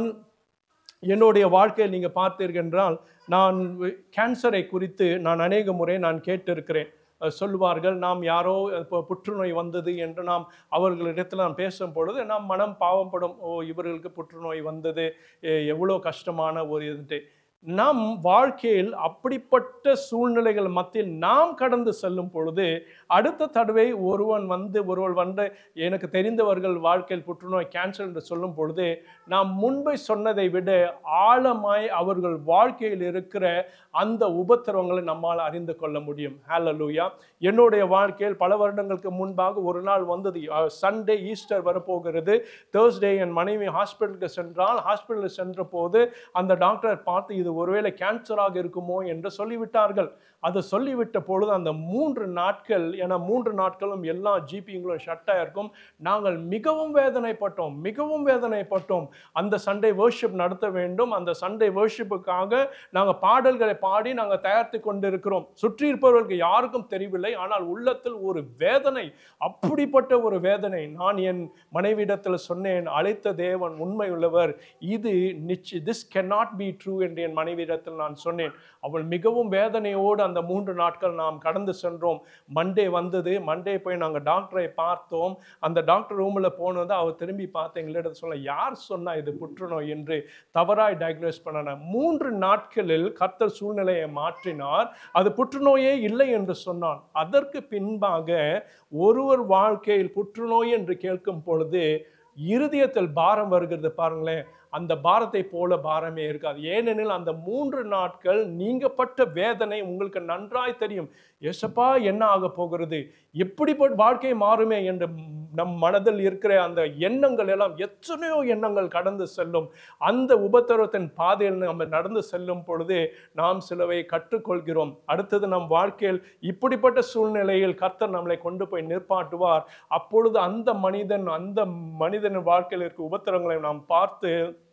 என்னுடைய வாழ்க்கையில் நீங்க பார்த்தீர்கள் என்றால் நான் கேன்சரை குறித்து நான் அநேக முறை நான் கேட்டிருக்கிறேன் அஹ் சொல்லுவார்கள் நாம் யாரோ இப்போ புற்றுநோய் வந்தது என்று நாம் அவர்களிடத்தில் நாம் பேசும் பொழுது நாம் மனம் பாவப்படும் ஓ இவர்களுக்கு புற்றுநோய் வந்தது எ- எவ்வளோ கஷ்டமான ஒரு இது நம் வாழ்க்கையில் அப்படிப்பட்ட சூழ்நிலைகள் மத்தியில் நாம் கடந்து செல்லும் பொழுது அடுத்த தடவை ஒருவன் வந்து ஒருவன் வந்து எனக்கு தெரிந்தவர்கள் வாழ்க்கையில் புற்றுநோய் கேன்சர் என்று சொல்லும் பொழுது நாம் முன்பு சொன்னதை விட ஆழமாய் அவர்கள் வாழ்க்கையில் இருக்கிற அந்த உபத்திரவங்களை நம்மால் அறிந்து கொள்ள முடியும் ஹalleluya என்னுடைய வாழ்க்கையில் பல வருடங்களுக்கு முன்பாக ஒரு நாள் வந்தது சண்டே ஈஸ்டர் வரப்போகிறது தேர்ஸ்டே என் மனைவி ஹாஸ்பிட்டலுக்கு சென்றால் ஹாஸ்பிட்டலுக்கு சென்ற போது அந்த டாக்டர் பார்த்து இது ஒருவேளை கேன்சராக இருக்குமோ என்று சொல்லிவிட்டார்கள் அதை சொல்லிவிட்ட பொழுது அந்த மூன்று நாட்கள் ஏன்னா மூன்று நாட்களும் எல்லா ஜிபிங்களும் ஷட்டாக இருக்கும் நாங்கள் மிகவும் வேதனைப்பட்டோம் மிகவும் வேதனைப்பட்டோம் அந்த சண்டே வேர்ஷிப் நடத்த வேண்டும் அந்த சண்டே வேர்ஷிப்புக்காக நாங்கள் பாடல்களை பாடி நாங்கள் தயாரித்து கொண்டிருக்கிறோம் சுற்றி இருப்பவர்களுக்கு யாருக்கும் தெரியவில்லை ஆனால் உள்ளத்தில் ஒரு வேதனை அப்படிப்பட்ட ஒரு வேதனை நான் என் மனைவியிடத்தில் சொன்னேன் அழைத்த தேவன் உண்மை உள்ளவர் இது நிச்சய திஸ் cannot பி ட்ரூ என்று என் மனைவியிடத்தில் நான் சொன்னேன் அவள் மிகவும் வேதனையோடு அந்த மூன்று நாட்கள் நாம் கடந்து சென்றோம் மண்டே வந்தது மண்டே போய் நாங்கள் டாக்டரை பார்த்தோம் அந்த டாக்டர் ரூமில் போனது அவர் திரும்பி பார்த்து எங்களிடம் சொல்ல யார் சொன்னா இது புற்றுநோய் என்று தவறாய் டயக்னோஸ் பண்ணன மூன்று நாட்களில் கர்த்தர் சூழ்நிலையை மாற்றினார் அது புற்றுநோயே இல்லை என்று சொன்னான் அதற்கு பின்பாக ஒருவர் வாழ்க்கையில் புற்றுநோய் என்று கேட்கும் பொழுது இருதயத்தில் பாரம் வருகிறது பாருங்களேன் அந்த பாரத்தை போல பாரமே இருக்காது ஏனெனில் அந்த மூன்று நாட்கள் நீங்கப்பட்ட வேதனை உங்களுக்கு நன்றாய் தெரியும் எசப்பா என்ன ஆக போகிறது எப்படிப்பட்ட வாழ்க்கை மாறுமே என்று நம் மனதில் இருக்கிற அந்த எண்ணங்கள் எல்லாம் எத்தனையோ எண்ணங்கள் கடந்து செல்லும் அந்த உபத்திரவத்தின் பாதையில் நம்ம நடந்து செல்லும் பொழுது நாம் சிலவை கற்றுக்கொள்கிறோம் அடுத்தது நம் வாழ்க்கையில் இப்படிப்பட்ட சூழ்நிலையில் கர்த்தர் நம்மளை கொண்டு போய் நிற்பாட்டுவார் அப்பொழுது அந்த மனிதன் அந்த மனிதன் வாழ்க்கையில் இருக்க உபத்திரங்களை நாம் பார்த்து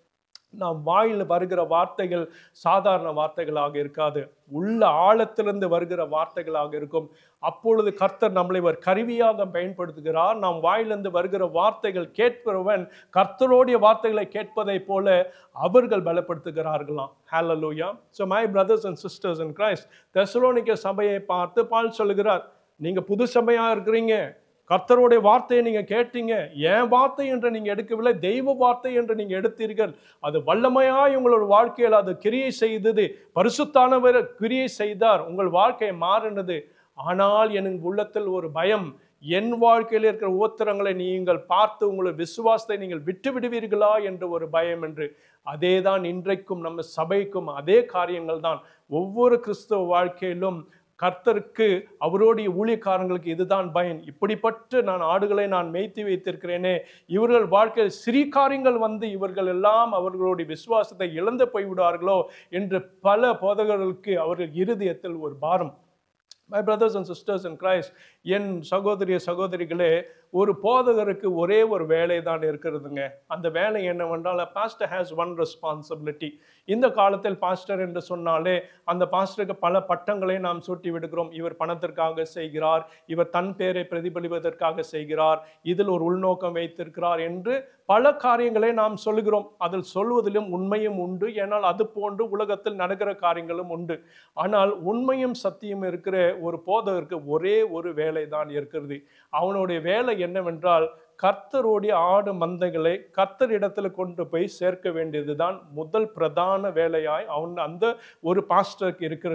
நாம் வாயில் வருகிற வார்த்தைகள் சாதாரண வார்த்தைகளாக இருக்காது உள்ள ஆழத்திலிருந்து வருகிற வார்த்தைகளாக இருக்கும் அப்பொழுது கர்த்தர் நம்மளை ஒரு கருவியாக பயன்படுத்துகிறார் நாம் வாயிலிருந்து வருகிற வார்த்தைகள் கேட்கிறவன் கர்த்தருடைய வார்த்தைகளை கேட்பதை போல அவர்கள் பலப்படுத்துகிறார்களாம் ஹalleluya so my brothers and sisters in Christ தெசலோனிக்க சபையை பார்த்து பால் சொல்லுகிறார் நீங்க புது சபையா இருக்கிறீங்க கர்த்தருடைய வார்த்தையை நீங்க கேட்டீங்க என் வார்த்தை என்று நீங்க எடுக்கவில்லை தெய்வ வார்த்தை என்று நீங்க எடுத்தீர்கள் அது வல்லமையாய் உங்களோட வாழ்க்கையில் அது கிரியை செய்தது பரிசுத்தானவர் கிரியை செய்தார் உங்கள் வாழ்க்கை மாறினது ஆனால் என் உள்ளத்தில் ஒரு பயம் என் வாழ்க்கையில் இருக்கிற உபத்திரங்களை நீங்கள் பார்த்து உங்களுடைய விசுவாசத்தை நீங்கள் விட்டு விடுவீர்களா என்ற ஒரு பயம் என்று அதே தான் இன்றைக்கும் நம்ம சபைக்கும் அதே காரியங்கள் தான் ஒவ்வொரு கிறிஸ்தவ வாழ்க்கையிலும் கர்த்தருக்கு அவருடைய ஊழியக்காரங்களுக்கு இதுதான் பயன் இப்படிப்பட்ட நான் ஆடுகளை நான் மேய்த்து வைத்திருக்கிறேனே இவர்கள் வாழ்க்கையில் சிறிய காரியங்கள் வந்து இவர்கள் எல்லாம் அவர்களுடைய விசுவாசத்தை இழந்து போய்விடுவார்களோ என்று பல போதகர்களுக்கு அவர்கள் இருதயத்தில் ஒரு பாரம் my brothers and sisters in Christ என் சகோதரிய சகோதரிகளே ஒரு போதகருக்கு ஒரே ஒரு வேலை தான் இருக்கிறதுங்க அந்த வேலை என்னவென்றால் பாஸ்டர் ஹேஸ் ஒன் ரெஸ்பான்சிபிலிட்டி இந்த காலத்தில் பாஸ்டர் என்று சொன்னாலே அந்த பாஸ்டருக்கு பல பட்டங்களை நாம் சூட்டி விடுகிறோம் இவர் பணத்திற்காக செய்கிறார் இவர் தன் பேரை பிரதிபலிப்பதற்காக செய்கிறார் இதில் ஒரு உள்நோக்கம் வைத்திருக்கிறார் என்று பல காரியங்களை நாம் சொல்லுகிறோம் அதில் சொல்வதிலும் உண்மையும் உண்டு ஏனால் அது போன்று உலகத்தில் நடக்கிற காரியங்களும் உண்டு ஆனால் உண்மையும் சத்தியம் இருக்கிற ஒரு போதகருக்கு ஒரே ஒரு வேலை தான் இருக்கிறது அவனுடைய வேலை என்னவென்றால் கர்த்தருடைய ஆடு மந்தைகளை கர்த்தர் இடத்துல கொண்டு போய் சேர்க்க வேண்டியதுதான் முதல் பிரதான வேலையாய் அவன் அந்த ஒரு பாஸ்டருக்கு இருக்கிறது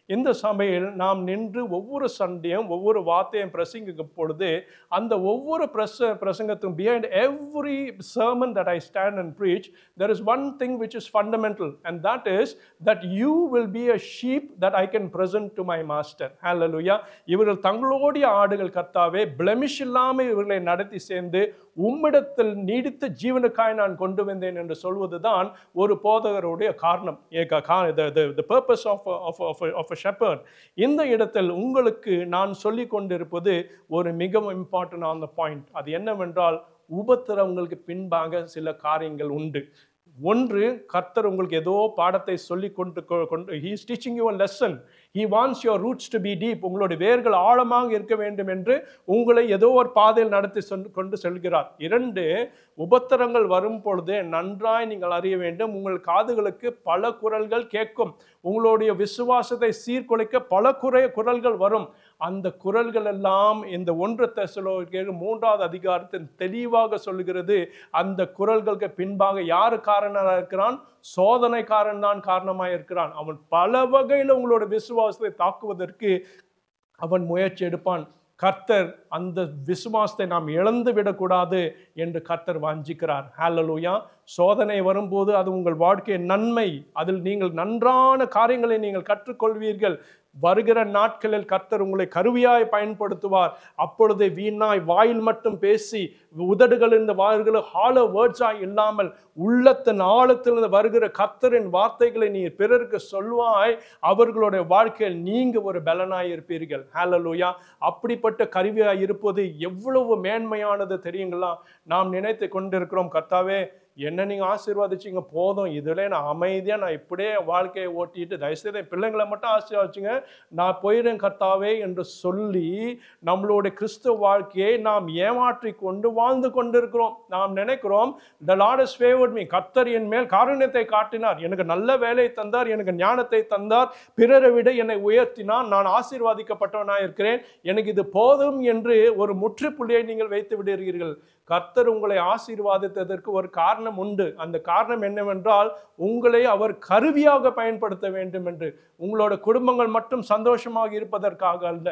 இந்த சபையில் நாம் நின்று ஒவ்வொரு சண்டையும் ஒவ்வொரு வார்த்தையும் பிரசங்கிக்கும் பொழுது அந்த ஒவ்வொரு பிரச பிரசங்கத்தும் behind every sermon that I stand and preach there is one thing which is fundamental and that is that you will be a sheep that I can present to my master hallelujah இவர்கள் தங்களுடைய ஆடுகள் கர்த்தாவே blemish இல்லாமல் இவர்களை நடத்தி சேர்ந்து உம்மிடத்தில் நீடித்த ஜீவனுக்காய் நான் கொண்டு வந்தேன் என்று சொல்வதுதான் ஒரு போதகருடைய காரணம் ஏக- கா- the- the- the purpose of a- of a- of a- of a shepherd இந்த இடத்தில் உங்களுக்கு நான் சொல்லிக் கொண்டிருப்பது ஒரு மிகவும் இம்பார்ட்டன்ட் ஆன் த பாயிண்ட் அது என்னவென்றால் உபத்திரவங்களுக்கு பின்பாக சில காரியங்கள் உண்டு ஒன்று கர்த்தர் உங்களுக்கு ஏதோ பாடத்தை சொல்லி கொண்டு கொ- கொண்டு he is teaching you lesson he wants your roots to be deep உங்களுடைய வேர்கள் ஆழமாக இருக்க வேண்டும் என்று உங்களை ஏதோ ஒரு பாதையில் நடத்தி சொல்- கொண்டு செல்கிறார் இரண்டு உபத்திரங்கள் வரும் பொழுது நன்றாய் நீங்கள் அறிய வேண்டும் உங்கள் காதுகளுக்கு பல குரல்கள் கேட்கும் உங்களுடைய விசுவாசத்தை சீர்குலைக்க பல குறை குரல்கள் வரும் அந்த குரல்கள் எல்லாம் இந்த ஒன்று தெசலோனிக்கேயர் மூன்றாவது அதிகாரத்தில் தெளிவாக சொல்லுகிறது அந்த குரல்களுக்கு பின்பாக யாரு காரணமாக இருக்கிறான் சோதனைக்காரன் தான் காரணமாக இருக்கிறான் அவன் பல வகையில் உங்களோட விசுவாசத்தை தாக்குவதற்கு அவன் முயற்சி எடுப்பான் கர்த்தர் அந்த விசுவாசத்தை நாம் இழந்து விடக்கூடாது என்று கர்த்தர் வாஞ்சிக்கிறார் ஹalleluya சோதனை வரும்போது அது உங்கள் வாழ்க்கை நன்மை அதில் நீங்கள் நன்றான காரியங்களை நீங்கள் கற்றுக்கொள்வீர்கள் வருகிற நாட்களில் கர்த்தர் உங்களை கருவியாய் பயன்படுத்துவார் அப்பொழுது வீணாய் வாயில் மட்டும் பேசி உதடுகள் இந்த வாய்கள் ஹாலோ வேர்ட்ஸாய் இல்லாமல் உள்ளத்தின் ஆழத்திலிருந்து வருகிற கர்த்தரின் வார்த்தைகளை நீ பிறருக்கு சொல்வாய் அவர்களுடைய வாழ்க்கையில் நீங்க ஒரு பலனாய் இருப்பீர்கள் ஹalleluya அப்படிப்பட்ட கருவியாய் இருப்பது எவ்வளவு மேன்மையானது தெரியுங்களா நாம் நினைத்து கொண்டிருக்கிறோம் கர்த்தாவே என்ன நீங்க ஆசீர்வாதிச்சிங்க போதும் இதுல நான் அமைதியா நான் இப்படியே என் வாழ்க்கையை ஓட்டிட்டு தயவுசெய்து என் பிள்ளைங்களை மட்டும் ஆசீர்வாதிச்சுங்க நான் போயிடுறேன் கர்த்தாவே என்று சொல்லி நம்மளுடைய கிறிஸ்துவ வாழ்க்கையை நாம் ஏமாற்றி கொண்டு வாழ்ந்து கொண்டிருக்கிறோம் நாம் நினைக்கிறோம் the Lord is favoured me கர்த்தர் என் மேல் காருண்யத்தை காட்டினார் எனக்கு நல்ல வேலையை தந்தார் எனக்கு ஞானத்தை தந்தார் பிறரை விட என்னை உயர்த்தினார் நான் ஆசீர்வாதிக்கப்பட்டவனாக இருக்கிறேன் எனக்கு இது போதும் என்று ஒரு முற்றுப்புள்ளியை நீங்கள் வைத்து விடுகிறீர்கள் கர்த்தர் உங்களை ஆசீர்வாதித்ததற்கு ஒரு காரணம் உண்டு அந்த காரணம் என்னவென்றால் உங்களை அவர் கருவியாக பயன்படுத்த வேண்டும் என்று உங்களோட குடும்பங்கள் மட்டும் சந்தோஷமாக இருப்பதற்காக அல்ல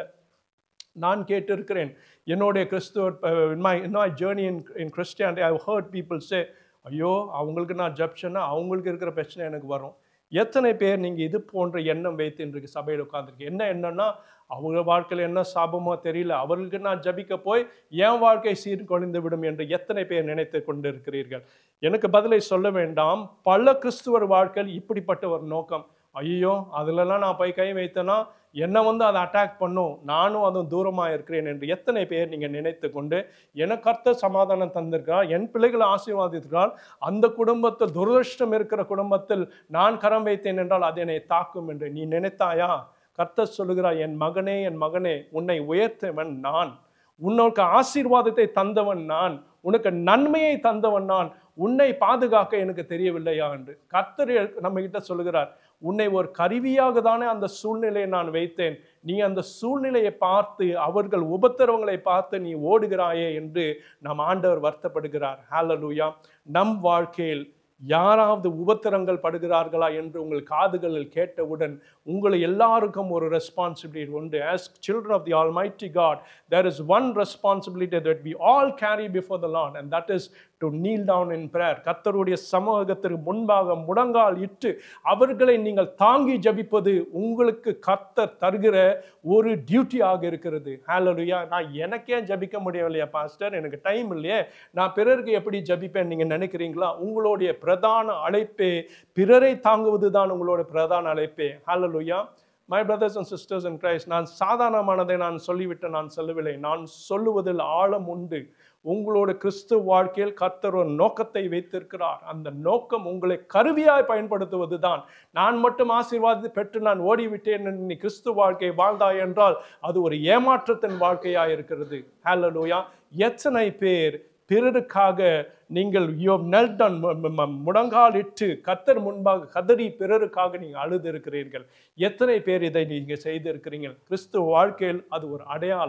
நான் கேட்டிருக்கிறேன் என்னுடைய கிறிஸ்துவ in my in my journey in in Christianity I heard people say ஐயோ அவங்களுக்கு நான் ஜப்ஷன்னா அவங்களுக்கு இருக்கிற பிரச்சனை எனக்கு வரும் எத்தனை பேர் நீங்கள் இது போன்ற எண்ணம் வைத்து இன்றைக்கு சபையில் உட்காந்துருக்கு என்ன எண்ணம்னா அவங்க வாழ்க்கையில் என்ன சாபமோ தெரியல அவர்களுக்கு நான் ஜபிக்க போய் என் வாழ்க்கை சீர்குலைந்து விடும் என்று எத்தனை பேர் நினைத்து கொண்டிருக்கிறீர்கள் எனக்கு பதிலை சொல்ல வேண்டாம் பல கிறிஸ்துவர் வாழ்க்கையில் இப்படிப்பட்ட ஒரு நோக்கம் ஐயோ அதுலலாம் நான் போய் கை வைத்தேன்னா என்னை வந்து அதை அட்டாக் பண்ணும் நானும் அதுவும் தூரமாக இருக்கிறேன் என்று எத்தனை பேர் நீங்கள் நினைத்து கொண்டு எனக்கு கர்த்தர் சமாதானம் தந்திருக்கிறார் என் பிள்ளைகளை ஆசீர்வாதித்திருக்கிறார் அந்த குடும்பத்தில் துரதிருஷ்டம் இருக்கிற குடும்பத்தில் நான் கரம் வைத்தேன் என்றால் அது என்னை தாக்கும் என்று நீ நினைத்தாயா கர்த்தர் சொல்லுகிறார் என் மகனே என் மகனே உன்னை உயர்த்தவன் நான் உனக்கு ஆசீர்வாதத்தை தந்தவன் நான் உனக்கு நன்மையை தந்தவன் நான் உன்னை பாதுகாக்க எனக்கு தெரியவில்லையா என்று கர்த்தர் நம்ம கிட்ட சொல்லுகிறார் உன்னை ஒரு கருவியாக தானே அந்த சூழ்நிலையை நான் வைத்தேன் நீ அந்த சூழ்நிலையை பார்த்து அவர்கள் உபத்திரவங்களை பார்த்து நீ ஓடுகிறாயே என்று நம் ஆண்டவர் வருத்தப்படுகிறார் ஹalleluya நம் வாழ்க்கையில் யாராவது உபத்திரங்கள் படுகிறார்களா என்று உங்கள் காதுகளில் கேட்டவுடன் உங்களை எல்லாருக்கும் ஒரு ரெஸ்பான்சிபிலிட்டி உண்டு as children of the Almighty God there is one responsibility that we all carry before the Lord and that is to kneel down in prayer கர்த்தருடைய சமூகத்திற்கு முன்பாக முடங்கால் இட்டு அவர்களை நீங்கள் தாங்கி ஜபிப்பது உங்களுக்கு கர்த்தர் தருகிற ஒரு டியூட்டியாக இருக்கிறது ஹalleluya நான் எனக்கே ஜபிக்க முடியவில்லையா பாஸ்டர் எனக்கு டைம் இல்லையே நான் பிறருக்கு எப்படி ஜபிப்பேன் நீங்கள் நினைக்கிறீங்களா உங்களுடைய பிரதான அழைப்பே பிறரை தாங்குவது தான் உங்களோட பிரதான அழைப்பே ஹalleluya my brothers and sisters and Christ நான் சாதாரணமானதை நான் சொல்லிவிட்டு நான் சொல்லவில்லை நான் சொல்லுவதில் ஆழம் உண்டு உங்களோட கிறிஸ்து வாழ்க்கையில் கர்த்தர் ஒரு நோக்கத்தை வைத்திருக்கிறார் அந்த நோக்கம் உங்களை கருவியாய் பயன்படுத்துவது தான் நான் மட்டும் ஆசீர்வாதத்தை பெற்று நான் ஓடிவிட்டேன் என்று நீ கிறிஸ்து வாழ்க்கை வாழ்ந்தாய் என்றால் அது ஒரு ஏமாற்றத்தின் வாழ்க்கையாக இருக்கிறது ஹalleluya எத்தனை பேர் பிறருக்காக நீங்கள் யூ நெல் டன் முடங்கால் இட்டு கத்தர் முன்பாக கதறி பிறருக்காக நீங்கள் அழுது இருக்கிறீர்கள் எத்தனை பேர் இதை நீங்கள் செய்திருக்கிறீர்கள் கிறிஸ்துவ வாழ்க்கையில் அது ஒரு அடையாளம்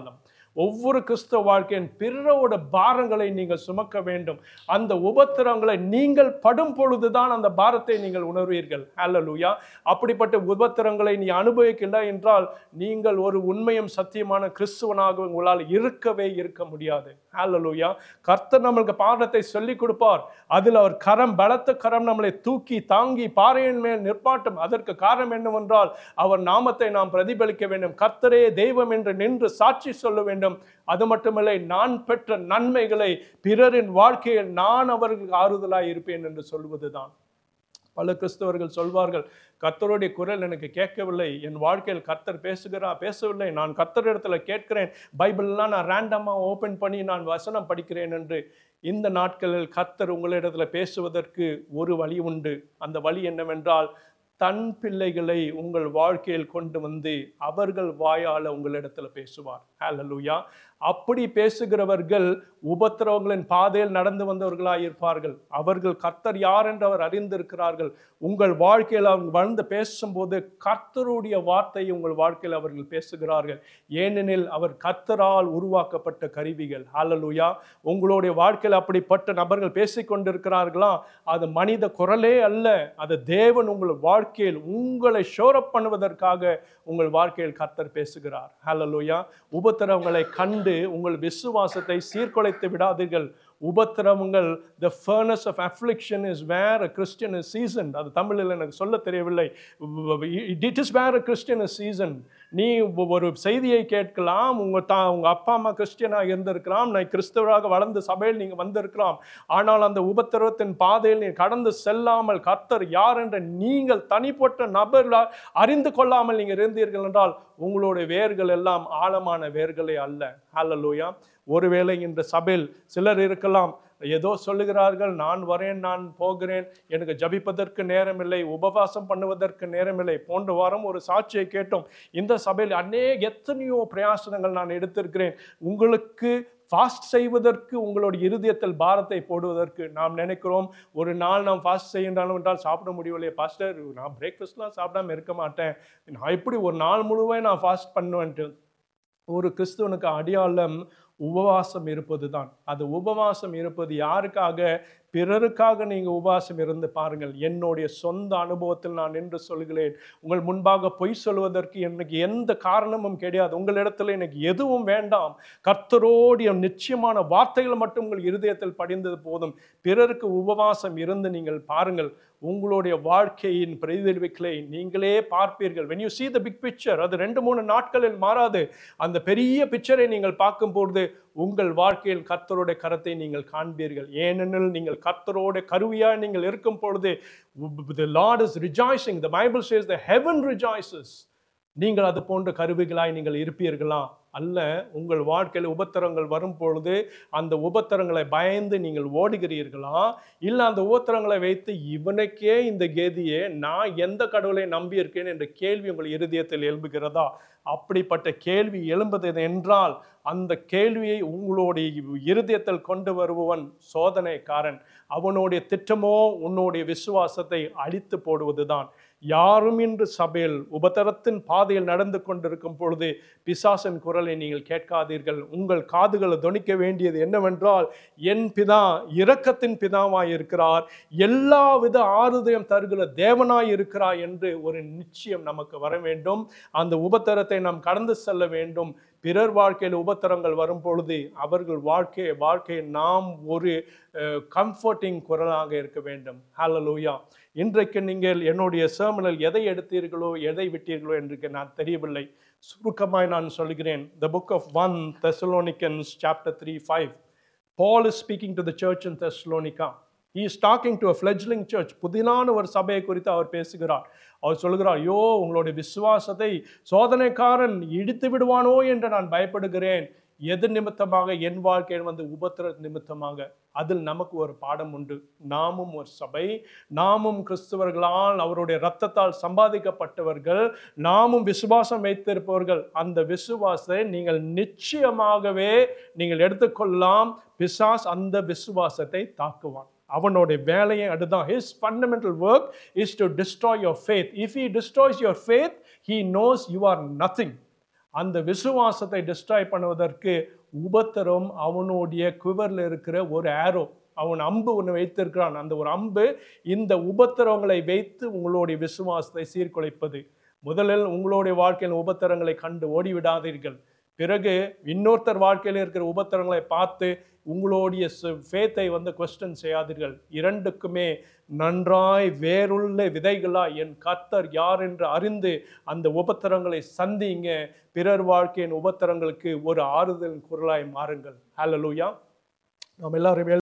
ஒவ்வொரு கிறிஸ்தவ வாழ்க்கையின் பிறரோட பாரங்களை நீங்கள் சுமக்க வேண்டும் அந்த உபத்திரங்களை நீங்கள் படும் பொழுதுதான் அந்த பாரத்தை நீங்கள் உணர்வீர்கள் ஹalleluya அப்படிப்பட்ட உபத்திரங்களை நீ அனுபவிக்கல என்றால் நீங்கள் ஒரு உண்மையும் சத்தியமான கிறிஸ்துவனாக உங்களால் இருக்கவே இருக்க முடியாது ஹalleluya கர்த்தர் நம்மளுக்கு பாடத்தை சொல்லிக் கொடுப்பார் அதில் அவர் கரம் பலத்த கரம் நம்மளை தூக்கி தாங்கி பாறையின் மேல் நிற்பாட்டும் அதற்கு காரணம் என்னவென்றால் அவர் நாமத்தை நாம் பிரதிபலிக்க வேண்டும் கர்த்தரே தெய்வம் என்று நின்று சாட்சி சொல்ல வேண்டும் அது மட்டுமல்ல நான் பெற்ற நன்மைகளை பிறரின் வாழ்க்கையில் நான் அவர்களுக்கு ஆறுதலாய் இருப்பேன் என்று சொல்வதுதான் பல கிறிஸ்தவர்கள் சொல்வார்கள் கர்த்தருடைய குரல் எனக்கு கேட்கவில்லை என் வாழ்க்கையில் கர்த்தர் பேசுகிறா பேசவில்லை நான் கர்த்தர் இடத்துல கேட்கிறேன் பைபிள்லாம் நான் ரேண்டமாக ஓப்பன் பண்ணி நான் வசனம் படிக்கிறேன் என்று இந்த நாட்களில் கர்த்தர் உங்களிடத்துல பேசுவதற்கு ஒரு வழி உண்டு அந்த வழி என்னவென்றால் தன் பிள்ளைகளை உங்கள் வாழ்க்கையில் கொண்டு வந்து அவர்கள் வாயால உங்களிடத்துல பேசுவார் ஹalleluya அப்படி பேசுகிறவர்கள் உபத்திரவங்களின் பாதையில் நடந்து வந்தவர்களாய் இருப்பார்கள் அவர்கள் கர்த்தர் யார் என்று அவர் அறிந்திருக்கிறார்கள் உங்கள் வாழ்க்கையில் அவங்க வாழ்ந்து பேசும்போது கர்த்தருடைய வார்த்தையை உங்கள் வாழ்க்கையில் அவர்கள் பேசுகிறார்கள் ஏனெனில் அவர் கர்த்தரால் உருவாக்கப்பட்ட கருவிகள் ஹalleluya உங்களுடைய வாழ்க்கையில் அப்படிப்பட்ட நபர்கள் பேசிக் கொண்டிருக்கிறார்களா அது மனித குரலே அல்ல அது தேவன் உங்கள் வாழ்க்கையில் உங்களை ஷோரப் பண்ணுவதற்காக உங்கள் வாழ்க்கையில் கர்த்தர் பேசுகிறார் ஹalleluya உபத்திரவங்களை கண்டு உங்கள் விசுவாசத்தை சீர்குலைத்து விடாதீர்கள் உபத்திரவங்கள் the furnace of affliction is where a Christian is season அது தமிழில் எனக்கு சொல்ல தெரியவில்லை it is where a Christian is season நீ ஒரு செய்தியை கேட்கலாம் உங்கள் தா உங்கள் அப்பா அம்மா கிறிஸ்டியனாக இருந்திருக்கலாம் நான் கிறிஸ்தவராக வளர்ந்த சபையில் நீங்கள் வந்திருக்கலாம் ஆனால் அந்த உபத்திரவத்தின் பாதையில் நீ கடந்து செல்லாமல் கர்த்தர் யார் என்ற நீங்கள் தனிப்பட்ட நபர்களால் அறிந்து கொள்ளாமல் நீங்கள் இருந்தீர்கள் என்றால் உங்களுடைய வேர்கள் எல்லாம் ஆழமான வேர்களே அல்ல ஹalleluya ஒருவேளை இந்த சபையில் சிலர் இருக்கலாம் ஏதோ சொல்லுகிறார்கள் நான் வரேன் நான் போகிறேன் எனக்கு ஜபிப்பதற்கு நேரமில்லை உபவாசம் பண்ணுவதற்கு நேரமில்லை போன்ற வாரம் ஒரு சாட்சியை கேட்டோம் இந்த சபையில் அநேக எத்தனையோ பிரயாசனங்கள் நான் எடுத்திருக்கிறேன் உங்களுக்கு ஃபாஸ்ட் செய்வதற்கு உங்களுடைய இருதயத்தில் பாரத்தை போடுவதற்கு நாம் நினைக்கிறோம் ஒரு நாள் நாம் ஃபாஸ்ட் செய்யணும் என்றால் சாப்பிட முடியவில்லை பாஸ்டர் நான் பிரேக்ஃபாஸ்ட்லாம் சாப்பிடாம இருக்க மாட்டேன் நான் எப்படி ஒரு நாள் முழுவதும் நான் ஃபாஸ்ட் பண்ணுவேன்ட்டு ஒரு கிறிஸ்துவனுக்கு அடையாளம் உபவாசம் இருப்பது தான் அது உபவாசம் இருப்பது யாருக்காக பிறருக்காக நீங்கள் உபவாசம் இருந்து பாருங்கள் என்னுடைய சொந்த அனுபவத்தில் நான் நின்று சொல்கிறேன் உங்கள் முன்பாக பொய் சொல்வதற்கு எனக்கு எந்த காரணமும் கிடையாது உங்களிடத்தில் எனக்கு எதுவும் வேண்டாம் கர்த்தரோடைய நிச்சயமான வார்த்தைகள் மட்டும் உங்கள் இருதயத்தில் படிந்தது போதும் பிறருக்கு உபவாசம் இருந்து நீங்கள் பாருங்கள் உங்களுடைய வாழ்க்கையின் பிரதிபலிப்புகளை நீங்களே பார்ப்பீர்கள் when you see the big picture அது ரெண்டு மூணு நாட்களில் மாறாது அந்த பெரிய பிக்சரை நீங்கள் பார்க்கும்போது உங்கள் வாழ்க்கையில் கர்த்தருடைய கரத்தை நீங்கள் காண்பீர்கள் ஏனெனில் நீங்கள் கர்த்தரோட கருவியாய் நீங்கள் இருக்கும் பொழுது the Lord is rejoicing the Bible says the heaven rejoices நீங்கள் அது போன்ற கருவிகளாய் நீங்கள் இருப்பீர்களா அல்ல உங்கள் வாழ்க்கையில் உபத்திரங்கள் வரும் பொழுது அந்த உபத்திரங்களை பயந்து நீங்கள் ஓடுகிறீர்களா இல்லை அந்த உபத்திரங்களை வைத்து இவனுக்கே இந்த கேதியே நான் எந்த கடவுளை நம்பி இருக்கேன் என்ற கேள்வி உங்கள் இருதயத்தில் எழும்புகிறதா அப்படிப்பட்ட கேள்வி எழும்புது என்றால் அந்த கேள்வியை உங்களுடைய இருதயத்தில் கொண்டு வருபவன் சோதனைக்காரன் அவனுடைய திட்டமோ உன்னுடைய விசுவாசத்தை அழித்து போடுவதுதான் யாரும் இன்று சபையில் உபதரத்தின் பாதையில் நடந்து கொண்டிருக்கும் பொழுது பிசாசன் குரலை நீங்கள் கேட்காதீர்கள் உங்கள் காதுகளை தொனிக்க வேண்டியது என்னவென்றால் என் பிதா இரக்கத்தின் பிதாவாய் இருக்கிறார் எல்லா வித ஆறுதயம் தருகிற தேவனாய் இருக்கிறார் என்று ஒரு நிச்சயம் நமக்கு வர வேண்டும் அந்த உபத்தரத்தை நாம் கடந்து செல்ல வேண்டும் பிறர் வாழ்க்கையில் உபத்திரங்கள் வரும் பொழுது அவர்கள் வாழ்க்கை வாழ்க்கையை நாம் ஒரு கம்ஃபர்டிங் குரலாக இருக்க வேண்டும் ஹalleluya இன்றைக்கு நீங்கள் என்னுடைய சேமனில் எதை எடுத்தீர்களோ எதை விட்டீர்களோ என்று நான் தெரியவில்லை சுருக்கமாய் நான் சொல்கிறேன் the book of one Thessalonians chapter three five Paul is speaking to the church in Thessalonica he is talking to a fledgling church புதினான ஒரு சபையை குறித்து அவர் பேசுகிறார் அவர் சொல்கிறார் ஐயோ உங்களுடைய விசுவாசத்தை சோதனைக்காரன் இடித்து விடுவானோ என்று நான் பயப்படுகிறேன் எது நிமித்தமாக என் வாழ்க்கையில் வந்து உபத்திர நிமித்தமாக அதில் நமக்கு ஒரு பாடம் உண்டு நாமும் ஒரு சபை நாமும் கிறிஸ்தவர்களால் அவருடைய இரத்தத்தால் சம்பாதிக்கப்பட்டவர்கள் நாமும் விசுவாசம் வைத்திருப்பவர்கள் அந்த விசுவாசத்தை நீங்கள் நிச்சயமாகவே நீங்கள் எடுத்துக்கொள்ளலாம் பிசாஸ் அந்த விசுவாசத்தை தாக்குவான் அவனுடைய வேலையை அதுதான் his fundamental work is to destroy your faith if he destroys your faith he knows you are nothing அந்த விசுவாசத்தை டிஸ்ட்ராய் பண்ணுவதற்கு உபத்திரம் அவனுடைய குவரில் இருக்கிற ஒரு ஆரோ அவன் அம்பு ஒன்று வைத்திருக்கிறான் அந்த ஒரு அம்பு இந்த உபத்திரவங்களை வைத்து உங்களுடைய விசுவாசத்தை சீர்குலைப்பது முதலில் உங்களுடைய வாழ்க்கையில் உபத்திரங்களை கண்டு ஓடிவிடாதீர்கள் பிறகு இன்னொருத்தர் வாழ்க்கையில் இருக்கிற உபத்திரங்களை பார்த்து உங்களுடைய ஃபேத்தை வந்து கொஸ்டின் செய்யாதீர்கள் இரண்டுக்குமே நன்றாய் வேறுள்ள விதைகளாய் என் கர்த்தர் யார் என்று அறிந்து அந்த உபத்திரங்களை சந்திங்க பிறர் வாழ்க்கையின் உபத்திரங்களுக்கு ஒரு ஆறுதல் குரலாய் மாறுங்கள் ஹalleluya நாம் எல்லாரும்